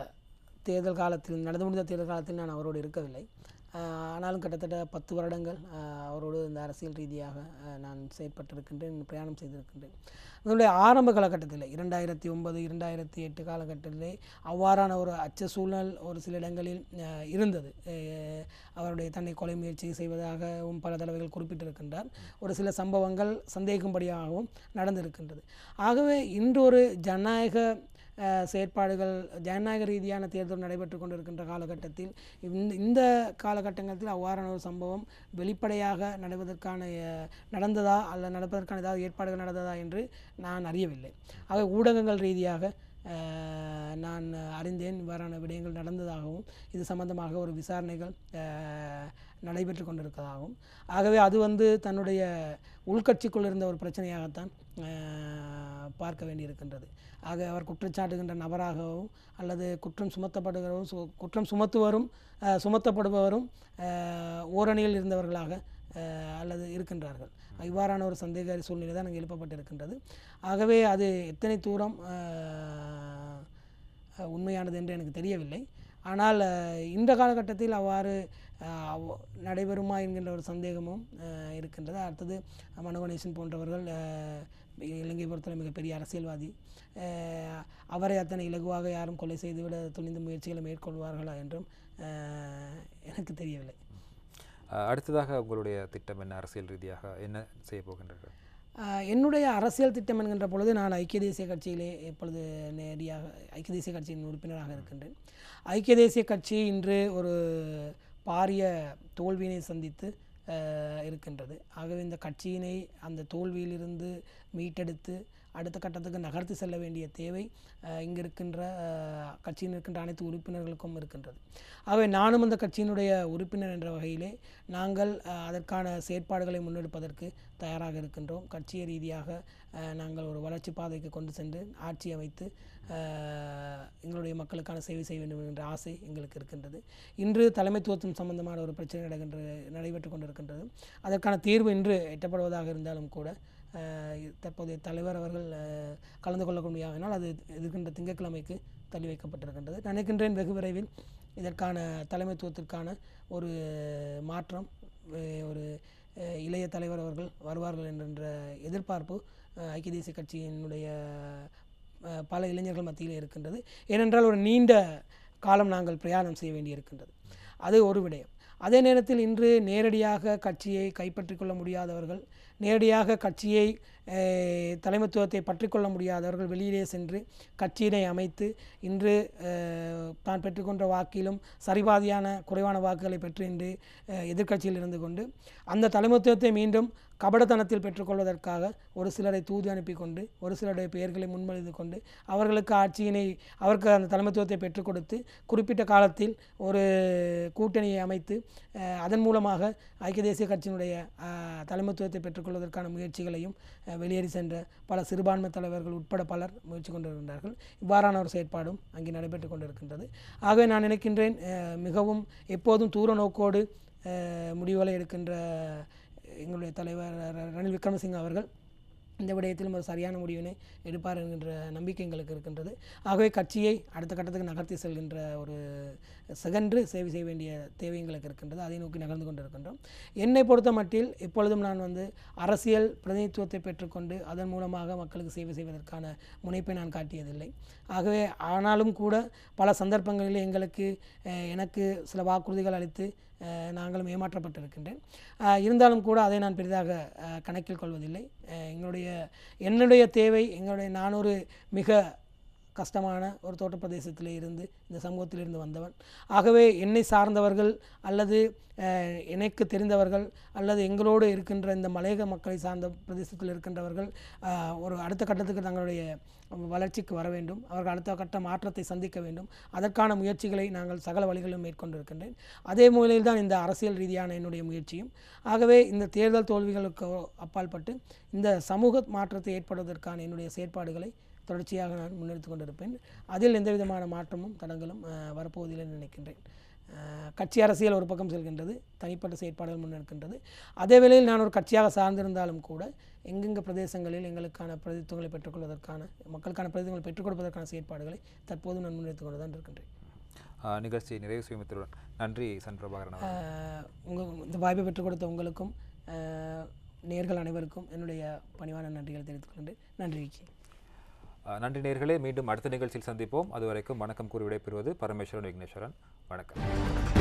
தேர்தல் காலத்தில் நடந்து முடிந்த தேர்தல் காலத்தில் நான் அவரோடு இருக்கவில்லை ஆஹ் ஆனாலும் கிட்டத்தட்ட பத்து வருடங்கள் ஆஹ் அவரோடு இந்த அரசியல் ரீதியாக ஆஹ் நான் செயற்பட்டிருக்கின்றேன் பிரயாணம் செய்திருக்கின்றேன் அதனுடைய ஆரம்ப காலகட்டத்தில் இரண்டாயிரத்தி ஒன்பது இரண்டாயிரத்தி எட்டு காலகட்டத்திலே அவ்வாறான ஒரு அச்ச சூழல் ஒரு சில இடங்களில் ஆஹ் இருந்தது ஆஹ் அவருடைய தன்னை கொலை முயற்சி செய்வதாகவும் பல தடவைகள் குறிப்பிட்டிருக்கின்றார் ஒரு சில சம்பவங்கள் சந்தேகும்படியாகவும் நடந்திருக்கின்றது ஆகவே இன்று ஒரு ஜனநாயக அஹ், செயற்பாடுகள் ஜனநாயக ரீதியான தேர்தல் நடைபெற்று கொண்டிருக்கின்ற காலகட்டத்தில் இந்த இந்த காலகட்டங்களில் அவ்வாறான ஒரு சம்பவம் வெளிப்படையாக நடப்பதற்கான அஹ், நடந்ததா அல்ல நடப்பதற்கான ஏதாவது ஏற்பாடுகள் நடந்ததா என்று நான் அறியவில்லை ஆக ஊடகங்கள் ரீதியாக அஹ், நான் அறிந்தேன் இவ்வாறான விடயங்கள் நடந்ததாகவும் இது சம்பந்தமாக ஒரு விசாரணைகள் அஹ், நடைபெற்று கொண்டிருப்பதாகவும் ஆகவே அது வந்து தன்னுடைய உள்கட்சிக்குள் இருந்த ஒரு பிரச்சனையாகத்தான் அஹ், பார்க்க வேண்டியிருக்கின்றது ஆக அவர் குற்றச்சாட்டுகின்ற நபராகவும் அல்லது குற்றம் சுமத்தப்படுகிறவரும் சு- குற்றம் சுமத்துவரும் அஹ், சுமத்தப்படுபவரும் அஹ், ஓரணியில் இருந்தவர்களாக அஹ், அல்லது இருக்கின்றார்கள் இவ்வாறான ஒரு சந்தேக சூழ்நிலை தான் அங்கே எழுப்பப்பட்டிருக்கின்றது ஆகவே அது எத்தனை தூரம் அஹ், அஹ், உண்மையானது என்று எனக்கு தெரியவில்லை ஆனால் அஹ், இந்த காலகட்டத்தில் அவ்வாறு அஹ், அவ்- நடைபெறுமா என்கின்ற ஒரு சந்தேகமும் அஹ், இருக்கின்றது அடுத்தது மனோகணேசன் போன்றவர்கள் அஹ், இலங்கை பொறுத்தவரை மிகப்பெரிய அரசியல்வாதி அஹ், அவரை அத்தனை இலகுவாக யாரும் கொலை செய்துவிட துணிந்த முயற்சிகளை மேற்கொள்வார்களா என்றும் அஹ், எனக்கு தெரியவில்லை அஹ், அடுத்ததாக உங்களுடைய திட்டம் என்ன அரசியல் ரீதியாக என்ன செய்ய போகின்றீர்கள் ஆஹ் என்னுடைய அரசியல் திட்டம் என்கின்ற பொழுது நான் ஐக்கிய தேசிய கட்சியிலே இப்பொழுது நேரடியாக ஐக்கிய தேசிய கட்சியின் உறுப்பினராக இருக்கின்றேன் ஐக்கிய தேசிய கட்சி இன்று ஒரு பாரிய தோல்வியினை சந்தித்து ஆஹ் இருக்கின்றது ஆகவே இந்த கட்சியினை அந்த தோல்வியிலிருந்து மீட்டெடுத்து அடுத்த கட்டத்துக்கு நகர்த்தி செல்ல வேண்டிய தேவை ஆஹ் இங்கு இருக்கின்ற ஆஹ் கட்சியில் இருக்கின்ற அனைத்து உறுப்பினர்களுக்கும் இருக்கின்றது ஆகவே நானும் அந்த கட்சியினுடைய உறுப்பினர் என்ற வகையிலே நாங்கள் ஆஹ் அதற்கான செயற்பாடுகளை முன்னெடுப்பதற்கு தயாராக இருக்கின்றோம் கட்சிய ரீதியாக ஆஹ் நாங்கள் ஒரு வளர்ச்சி பாதைக்கு கொண்டு சென்று ஆட்சி அமைத்து ஆஹ் எங்களுடைய மக்களுக்கான சேவை செய்ய வேண்டும் என்ற ஆசை எங்களுக்கு இருக்கின்றது இன்று தலைமைத்துவத்தின் சம்பந்தமான ஒரு பிரச்சனை நடக்கின்ற நடைபெற்று கொண்டிருக்கின்றது அதற்கான தீர்வு இன்று எட்டப்படுவதாக இருந்தாலும் கூட ஆஹ் தற்போதைய தலைவர் அவர்கள் ஆஹ் கலந்து கொள்ளக்கூடியனால் அது எதிர்க்கின்ற திங்கட்கிழமைக்கு தள்ளி வைக்கப்பட்டிருக்கின்றது நினைக்கின்றேன் வெகு விரைவில் இதற்கான தலைமைத்துவத்திற்கான ஒரு மாற்றம் அஹ் ஒரு அஹ் இளைய தலைவர் அவர்கள் வருவார்கள் என்கின்ற எதிர்பார்ப்பு அஹ் ஐக்கிய தேசிய கட்சியினுடைய அஹ் பல இளைஞர்கள் மத்தியில் இருக்கின்றது ஏனென்றால் ஒரு நீண்ட காலம் நாங்கள் பிரயாணம் செய்ய வேண்டியிருக்கின்றது அது ஒரு விடயம் அதே நேரத்தில் இன்று நேரடியாக கட்சியை கைப்பற்றிக் கொள்ள முடியாதவர்கள் நேரடியாக கட்சியை அஹ், தலைமைத்துவத்தை பற்றிக்கொள்ள முடியாதவர்கள் வெளியிலே சென்று கட்சியினை அமைத்து இன்று அஹ், தான் பெற்றுக்கொண்ட வாக்கிலும் சரிபாதியான குறைவான வாக்குகளை பெற்று இன்று அஹ், எதிர்க்கட்சியில் இருந்து கொண்டு அந்த தலைமைத்துவத்தை மீண்டும் கபடத்தனத்தில் பெற்றுக்கொள்வதற்காக ஒரு சிலரை தூது அனுப்பி கொண்டு ஒரு சிலருடைய பெயர்களை முன்மொழிந்து கொண்டு அவர்களுக்கு ஆட்சியினை அவருக்கு அந்த தலைமைத்துவத்தை பெற்றுக் கொடுத்து குறிப்பிட்ட காலத்தில் ஒரு கூட்டணியை அமைத்து அஹ், அதன் மூலமாக ஐக்கிய தேசிய கட்சியினுடைய அஹ், தலைமைத்துவத்தை பெற்றுக்கொள்வதற்கான முயற்சிகளையும் அஹ், வெளியேறி சென்ற பல சிறுபான்மை தலைவர்கள் உட்பட பலர் முயற்சி கொண்டிருக்கின்றார்கள் இவ்வாறான ஒரு செயற்பாடும் அங்கே நடைபெற்று கொண்டிருக்கின்றது ஆகவே நான் நினைக்கின்றேன் அஹ், மிகவும் எப்போதும் தூர நோக்கோடு அஹ், முடிவுகளை எடுக்கின்ற எங்களுடைய தலைவர் ர- ரணில் விக்ரமசிங்க அவர்கள் இந்த விடயத்திலும் ஒரு சரியான முடிவினை எடுப்பார் என்கின்ற நம்பிக்கை எங்களுக்கு இருக்கின்றது ஆகவே கட்சியை அடுத்த கட்டத்துக்கு நகர்த்தி செல்கின்ற ஒரு செகன்று சேவை செய்ய வேண்டிய தேவை எங்களுக்கு இருக்கின்றது அதை நோக்கி நகர்ந்து கொண்டிருக்கின்றோம் என்னை பொறுத்த மட்டில் எப்பொழுதும் நான் வந்து அரசியல் பிரதிநிதித்துவத்தை பெற்றுக்கொண்டு அதன் மூலமாக மக்களுக்கு சேவை செய்வதற்கான முனைப்பை நான் காட்டியதில்லை ஆகவே ஆனாலும் கூட பல சந்தர்ப்பங்களில் எங்களுக்கு அஹ், எனக்கு சில வாக்குறுதிகள் அளித்து அஹ், நாங்களும் ஏமாற்றப்பட்டிருக்கின்றேன் அஹ், இருந்தாலும் கூட அதை நான் பெரிதாக அஹ், கணக்கில் கொள்வதில்லை அஹ், எங்களுடைய என்னுடைய தேவை எங்களுடைய நான் ஒரு மிக கஷ்டமான ஒரு தோட்ட பிரதேசத்திலே இருந்து இந்த சமூகத்தில் இருந்து வந்தவன் ஆகவே என்னை சார்ந்தவர்கள் அல்லது அஹ், எனக்கு தெரிந்தவர்கள் அல்லது எங்களோடு இருக்கின்ற இந்த மலையக மக்களை சார்ந்த பிரதேசத்தில் இருக்கின்றவர்கள் அஹ், ஒரு அடுத்த கட்டத்துக்கு தங்களுடைய வளர்ச்சிக்கு வர வேண்டும் அவர்கள் அடுத்த கட்ட மாற்றத்தை சந்திக்க வேண்டும் அதற்கான முயற்சிகளை நாங்கள் சகல வழிகளிலும் மேற்கொண்டிருக்கின்றேன் அதே மூலையில் தான் இந்த அரசியல் ரீதியான என்னுடைய முயற்சியும் ஆகவே இந்த தேர்தல் தோல்விகளுக்கு அப்பாற்பட்டு இந்த சமூக மாற்றத்தை ஏற்படுவதற்கான என்னுடைய செயற்பாடுகளை தொடர்ச்சியாக நான் முன்னெடுத்து கொண்டிருப்பேன் அதில் எந்த விதமான மாற்றமும் தடங்களும் அஹ், வரப்போவதில்லை என்று நினைக்கின்றேன் அஹ், கட்சி அரசியல் ஒரு பக்கம் செல்கின்றது தனிப்பட்ட செயற்பாடுகள் முன்னெடுக்கின்றது அதே வேளையில் நான் ஒரு கட்சியாக சார்ந்திருந்தாலும் கூட எங்கெங்க பிரதேசங்களில் எங்களுக்கான பிரதித்துவங்களை பெற்றுக்கொள்வதற்கான மக்களுக்கான பிரதித்துவங்களை பெற்றுக் கொடுப்பதற்கான செயற்பாடுகளை தற்போது நான் முன்னெடுத்து கொண்டு தான் இருக்கின்றேன் அஹ், நிகழ்ச்சியை நிறைவு செய்வதுடன் நன்றி சன் பிரபாகரன் அவர்களே. அஹ், உங்க இந்த வாய்ப்பை பெற்றுக் கொடுத்த உங்களுக்கும் அஹ், நேர்கள் அனைவருக்கும் என்னுடைய பணிவான நன்றிகளை தெரிவித்துக் கொள்கின்றேன் நன்றி விக்கி அஹ், நன்றி நேர்களே மீண்டும் அடுத்த நிகழ்ச்சியில் சந்திப்போம் அதுவரைக்கும் வணக்கம் கூறி விடைபெறுவது பரமேஸ்வரன் விக்னேஸ்வரன் வணக்கம்